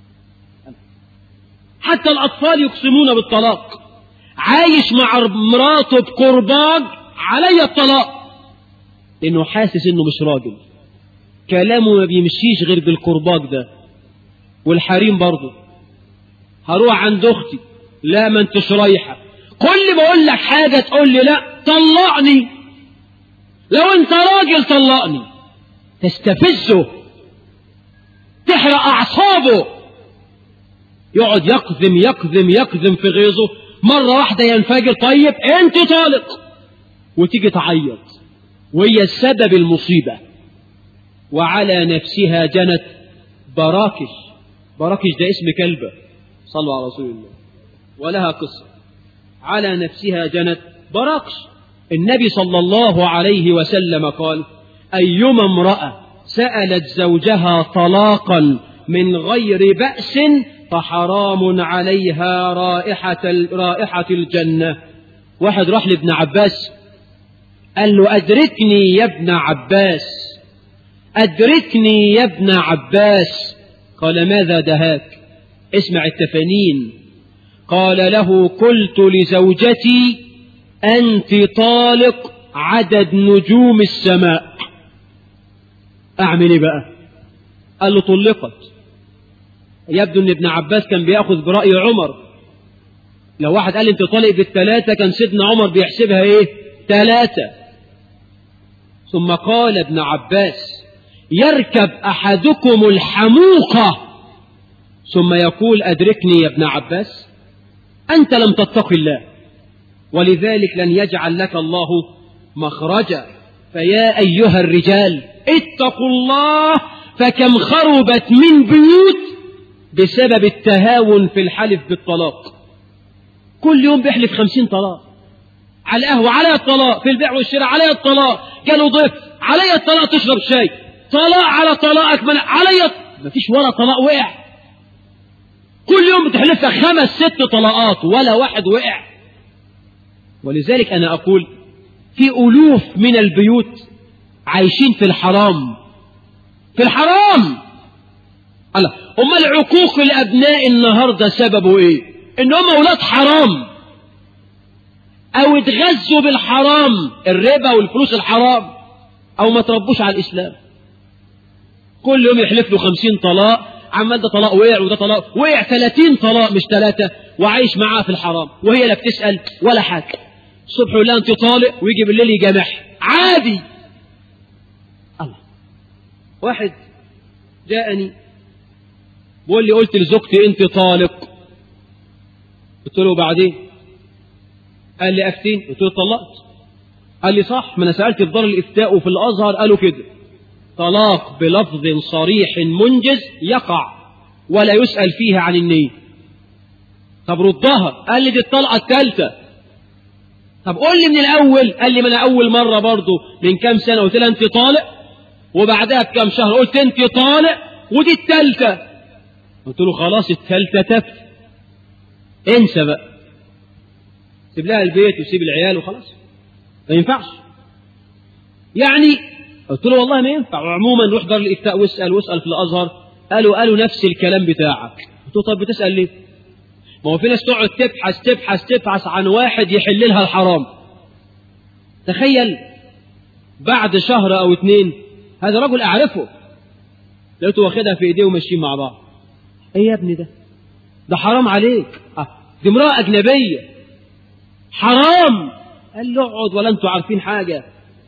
حتى الأطفال يقسمون بالطلاق عايش مع مراته بقرباج علي الطلاق لأنه حاسس إنه مش راجل كلامه ما بيمشيش غير بالقرباج ده والحريم برضه هروح عند أختي لا ما انتش رايحة كل ما أقول لك حاجة تقول لي لا طلقني لو أنت راجل طلقني تستفزه تحرق أعصابه يقعد يقذم يقذم يقذم في غيظه مرة واحدة ينفجر طيب انت طالق وتيجي تعيط وهي السبب المصيبة وعلى نفسها جنت براكش براكش ده اسم كلبة صلوا على رسول الله ولها قصة على نفسها جنت براكش النبي صلى الله عليه وسلم قال أيما امرأة سألت زوجها طلاقا من غير بأس فحرام عليها رائحة رائحة الجنة واحد راح لابن عباس قال له أدركني يا ابن عباس أدركني يا ابن عباس قال ماذا دهاك اسمع التفانين قال له قلت لزوجتي أنت طالق عدد نجوم السماء أعمل إيه بقى قال له طلقت يبدو ان ابن عباس كان بياخذ برأي عمر لو واحد قال انت طالق بالثلاثة كان سيدنا عمر بيحسبها ايه ثلاثة ثم قال ابن عباس يركب احدكم الحموقة ثم يقول ادركني يا ابن عباس انت لم تتق الله ولذلك لن يجعل لك الله مخرجا فيا ايها الرجال اتقوا الله فكم خربت من بيوت بسبب التهاون في الحلف بالطلاق كل يوم بيحلف خمسين طلاق على القهوة علي الطلاق في البيع والشراء علي الطلاق جاله ضيف علي الطلاق تشرب شاي طلاق على طلاقك من علي مفيش ولا طلاق وقع كل يوم بتحلفها خمس ست طلاقات ولا واحد وقع ولذلك أنا أقول في ألوف من البيوت عايشين في الحرام في الحرام الله أما العقوق الأبناء النهاردة سببه إيه إن هم أولاد حرام أو اتغذوا بالحرام الربا والفلوس الحرام أو ما تربوش على الإسلام كل يوم يحلف له خمسين طلاق عمال ده طلاق وقع وده طلاق وقع ثلاثين طلاق مش ثلاثة وعايش معاه في الحرام وهي لا بتسأل ولا حاجة الصبح يقول لها أنت طالق ويجي بالليل يجامعها عادي الله واحد جاءني بيقول لي قلت لزوجتي أنت طالق قلت له بعدين قال لي أفتين قلت له طلقت قال لي صح ما أنا سألت في دار الإفتاء وفي الأزهر قالوا كده طلاق بلفظ صريح منجز يقع ولا يسأل فيها عن النية طب ردها قال لي دي الطلقة الثالثة طب قول لي من الأول قال لي من أول مرة برضو من كام سنة قلت لها أنت طالق وبعدها بكام شهر قلت أنت طالق ودي الثالثة قلت له خلاص الثالثة تفت انسى بقى سيب لها البيت وسيب العيال وخلاص ما ينفعش يعني قلت له والله ما ينفع وعموما روح دار الافتاء واسال واسال في الازهر قالوا قالوا نفس الكلام بتاعك قلت له طب بتسال ليه؟ ما هو في ناس تقعد تبحث تبحث تبحث عن واحد يحل لها الحرام تخيل بعد شهر او اتنين هذا رجل اعرفه لقيته واخدها في ايديه وماشيين مع بعض ايه يا ابني ده ده حرام عليك آه. دي امراه اجنبيه حرام قال له اقعد ولا انتوا عارفين حاجه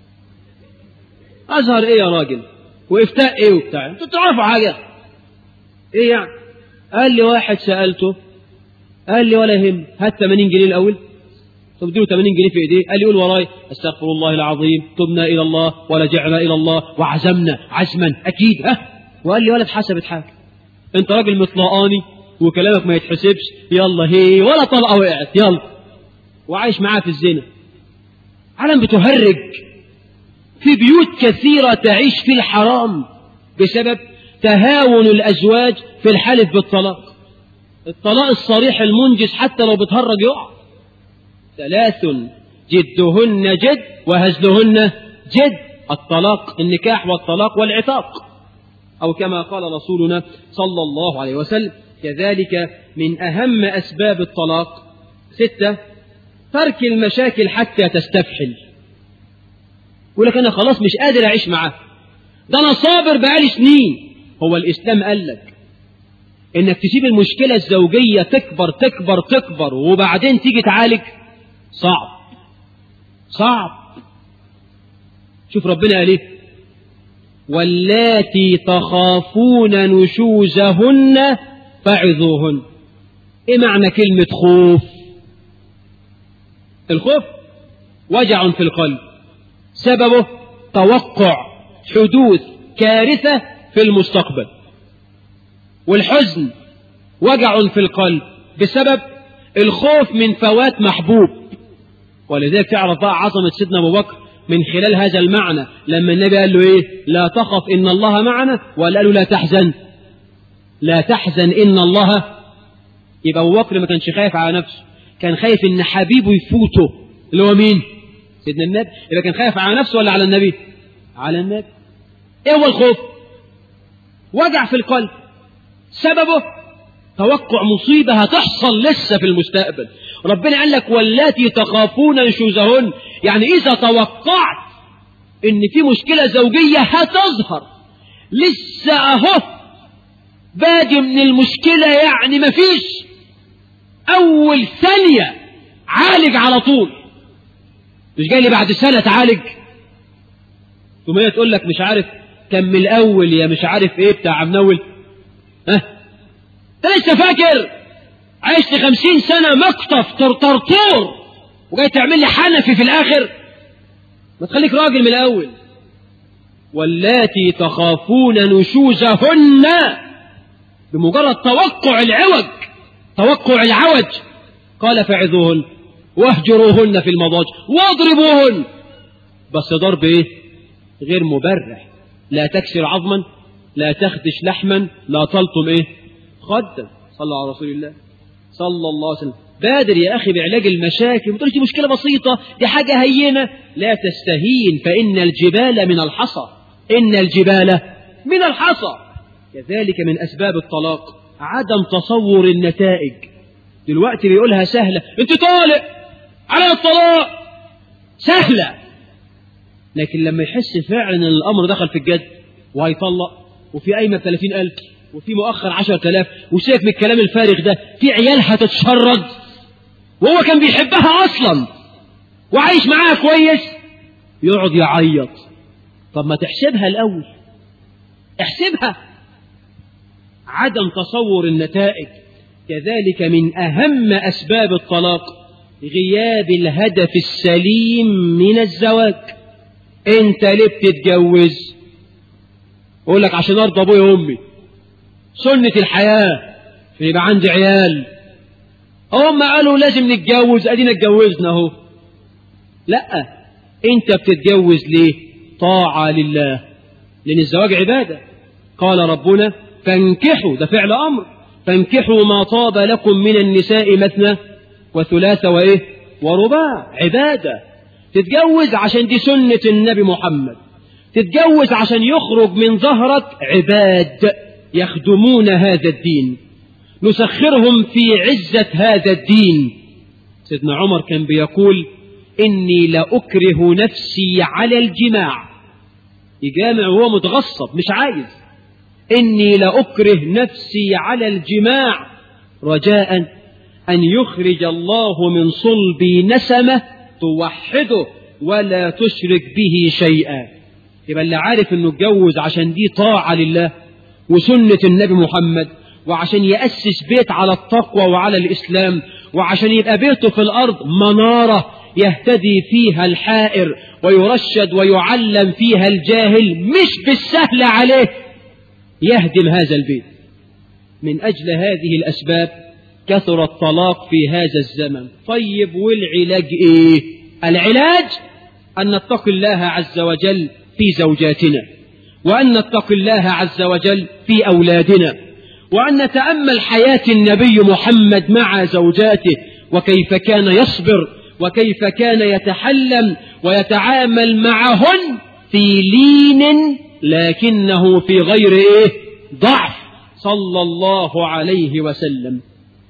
أزهر إيه يا راجل وإفتاء إيه وبتاع أنتوا تعرفوا حاجة إيه يعني قال لي واحد سألته قال لي ولا يهم هات 80 جنيه الأول طب اديله 80 جنيه في ايديه قال لي قول وراي استغفر الله العظيم تبنا الى الله ولجعنا الى الله وعزمنا عزما اكيد ها وقال لي ولا اتحسبت حاجه انت راجل مطلقاني وكلامك ما يتحسبش يلا هي ولا طلقه وقعت يلا وعايش معاه في الزنا عالم بتهرج في بيوت كثيرة تعيش في الحرام بسبب تهاون الأزواج في الحلف بالطلاق الطلاق الصريح المنجز حتى لو بتهرج يقع ثلاث جدهن جد وهزلهن جد الطلاق النكاح والطلاق والعتاق أو كما قال رسولنا صلى الله عليه وسلم كذلك من أهم أسباب الطلاق ستة ترك المشاكل حتى تستفحل يقول لك أنا خلاص مش قادر أعيش معاه ده أنا صابر بقالي سنين هو الإسلام قال لك إنك تسيب المشكلة الزوجية تكبر تكبر تكبر وبعدين تيجي تعالج صعب صعب شوف ربنا قال ايه واللاتي تخافون نشوزهن فعظوهن ايه معنى كلمة خوف الخوف وجع في القلب سببه توقع حدوث كارثة في المستقبل والحزن وجع في القلب بسبب الخوف من فوات محبوب ولذلك تعرف بقى عظمة سيدنا أبو بكر من خلال هذا المعنى لما النبي قال له إيه لا تخف إن الله معنا ولا قال له لا تحزن لا تحزن إن الله يبقى أبو بكر ما كانش خايف على نفسه كان خايف إن حبيبه يفوته اللي هو مين سيدنا النبي يبقى كان خايف على نفسه ولا على النبي على النبي إيه هو الخوف وجع في القلب سببه توقع مصيبة هتحصل لسه في المستقبل ربنا قال لك واللاتي تخافون نشوزهن يعني إذا توقعت إن في مشكلة زوجية هتظهر لسه أهو بادي من المشكلة يعني مفيش أول ثانية عالج على طول مش جاي لي بعد سنة تعالج ثم هي تقول لك مش عارف كان من الأول يا مش عارف إيه بتاع منول ها أنت لسه فاكر عشت خمسين سنة مقطف طرطرطور وجاي تعمل لي حنفي في الآخر ما تخليك راجل من الأول واللاتي تخافون نشوزهن بمجرد توقع العوج توقع العوج قال فعذوهن واهجروهن في المضاجع واضربوهن بس ضرب ايه غير مبرح لا تكسر عظما لا تخدش لحما لا تلطم ايه خدا صلى على رسول الله صلى الله عليه وسلم بادر يا أخي بعلاج المشاكل ما تقولش دي مشكلة بسيطة دي حاجة هينة لا تستهين فإن الجبال من الحصى إن الجبال من الحصى كذلك من أسباب الطلاق عدم تصور النتائج دلوقتي بيقولها سهلة انت طالق على الطلاق سهلة لكن لما يحس فعلا ان الامر دخل في الجد وهيطلق وفي قايمه ب 30000 وفي مؤخر 10000 وسيبك من الكلام الفارغ ده في عيال هتتشرد وهو كان بيحبها اصلا وعايش معاها كويس يقعد يعيط طب ما تحسبها الاول احسبها عدم تصور النتائج كذلك من اهم اسباب الطلاق غياب الهدف السليم من الزواج انت ليه بتتجوز اقول لك عشان ارضى ابويا وامي سنة الحياة عشان يبقى عندي عيال هم قالوا لازم نتجوز ادينا اتجوزنا اهو لا انت بتتجوز ليه طاعة لله لان الزواج عبادة قال ربنا فانكحوا ده فعل امر فانكحوا ما طاب لكم من النساء مثنى وثلاث وايه ورباع عباده تتجوز عشان دي سنة النبي محمد تتجوز عشان يخرج من ظهرك عباد يخدمون هذا الدين نسخرهم في عزة هذا الدين سيدنا عمر كان بيقول إني لأكره نفسي على الجماع يجامع وهو متغصب مش عايز إني لأكره نفسي على الجماع رجاء أن يخرج الله من صلبي نسمه توحده ولا تشرك به شيئا يبقى اللي عارف انه اتجوز عشان دي طاعة لله وسنة النبي محمد وعشان يأسس بيت على التقوى وعلى الإسلام وعشان يبقى بيته في الأرض منارة يهتدي فيها الحائر ويرشد ويعلم فيها الجاهل مش بالسهل عليه يهدم هذا البيت من أجل هذه الأسباب كثر الطلاق في هذا الزمن طيب والعلاج ايه العلاج ان نتقي الله عز وجل في زوجاتنا وان نتقي الله عز وجل في اولادنا وان نتامل حياه النبي محمد مع زوجاته وكيف كان يصبر وكيف كان يتحلم ويتعامل معهن في لين لكنه في غير ايه ضعف صلى الله عليه وسلم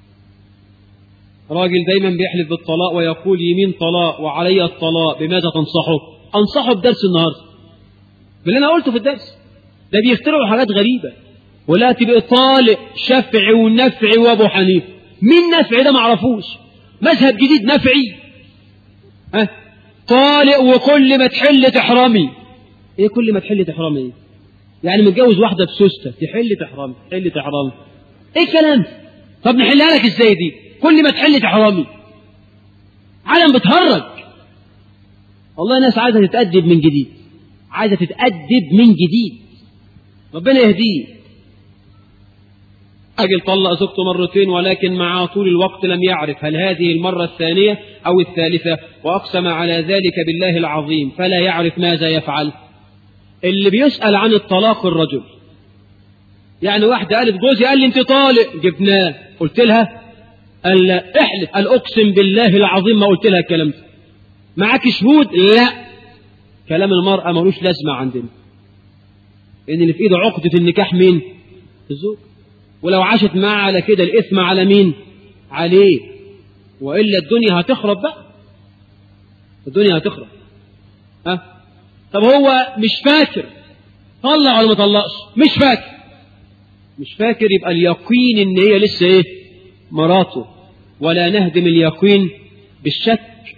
راجل دايما بيحلف بالطلاق ويقول يمين طلاق وعلي الطلاق بماذا تنصحه انصحه بدرس النهارده باللي انا قلته في الدرس ده بيخترعوا حاجات غريبه ولا تبقى طالق شفعي ونفعي وابو حنيفه مين نفعي ده معرفوش مذهب جديد نفعي ها طالق وكل ما تحل تحرمي ايه كل ما تحل تحرمي يعني متجوز واحده بسوسته تحل تحرمي تحل تحرمي ايه الكلام طب نحلها لك ازاي دي كل ما تحل تحرمي عالم بتهرج والله ناس عايزة تتأدب من جديد عايزة تتأدب من جديد ربنا يهديه أجل طلق زوجته مرتين ولكن مع طول الوقت لم يعرف هل هذه المرة الثانية أو الثالثة وأقسم على ذلك بالله العظيم فلا يعرف ماذا يفعل اللي بيسأل عن الطلاق الرجل يعني واحدة قالت جوزي قال لي انت طالق جبناه قلت لها قال احلف قال اقسم بالله العظيم ما قلت لها الكلام ده معاك شهود لا كلام المرأة ملوش لازمة عندنا ان اللي في ايده عقدة النكاح مين الزوج ولو عاشت معاه على كده الاثم على مين عليه والا الدنيا هتخرب بقى الدنيا هتخرب ها طب هو مش فاكر طلع ولا ما طلقش مش فاكر مش فاكر يبقى اليقين ان هي لسه ايه مراته ولا نهدم اليقين بالشك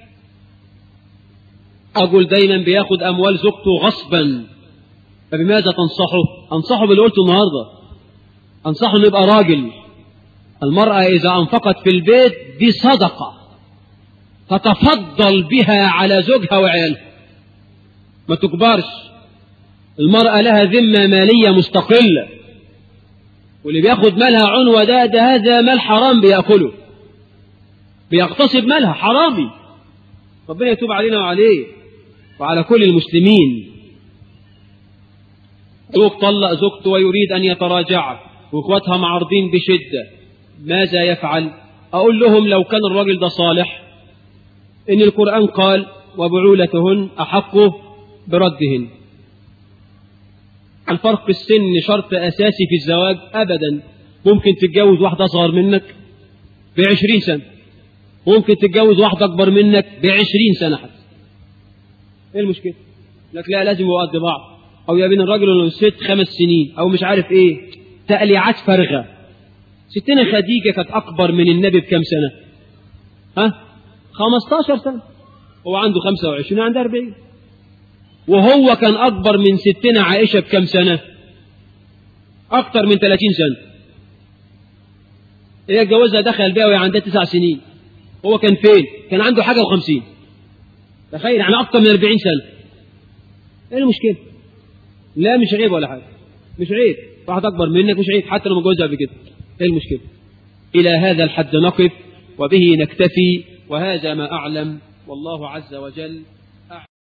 أقول دايما بياخد أموال زوجته غصبا فبماذا تنصحه أنصحه باللي قلته النهاردة أنصحه أنه يبقى راجل المرأة إذا أنفقت في البيت دي صدقة تتفضل بها على زوجها وعيالها ما تكبرش المرأة لها ذمة مالية مستقلة واللي بياخد مالها عنوة ده ده هذا مال حرام بيأكله بيغتصب مالها حرامي ربنا يتوب علينا وعليه وعلى كل المسلمين زوج طلق زوجته ويريد أن يتراجع وإخواتها معارضين بشدة ماذا يفعل أقول لهم لو كان الراجل ده صالح إن القرآن قال وبعولتهن أحق بردهن الفرق السن شرط أساسي في الزواج أبدا ممكن تتجوز واحدة أصغر منك بعشرين سنة ممكن تتجوز واحدة أكبر منك بعشرين سنة حتى إيه المشكلة لك لا لازم يبقوا قد بعض أو يا بين الراجل والست خمس سنين أو مش عارف إيه تقليعات فارغة ستنا خديجة كانت أكبر من النبي بكم سنة ها 15 سنة هو عنده 25 عنده 40 وهو كان أكبر من ستنا عائشة بكم سنة أكتر من 30 سنة هي اتجوزها دخل بيها وهي عندها تسع سنين هو كان فين كان عنده حاجة وخمسين تخيل يعني أكتر من 40 سنة إيه المشكلة لا مش عيب ولا حاجة مش عيب واحد أكبر منك مش عيب حتى لو متجوزها قبل كده إيه المشكلة إلى هذا الحد نقف وبه نكتفي وهذا ما أعلم والله عز وجل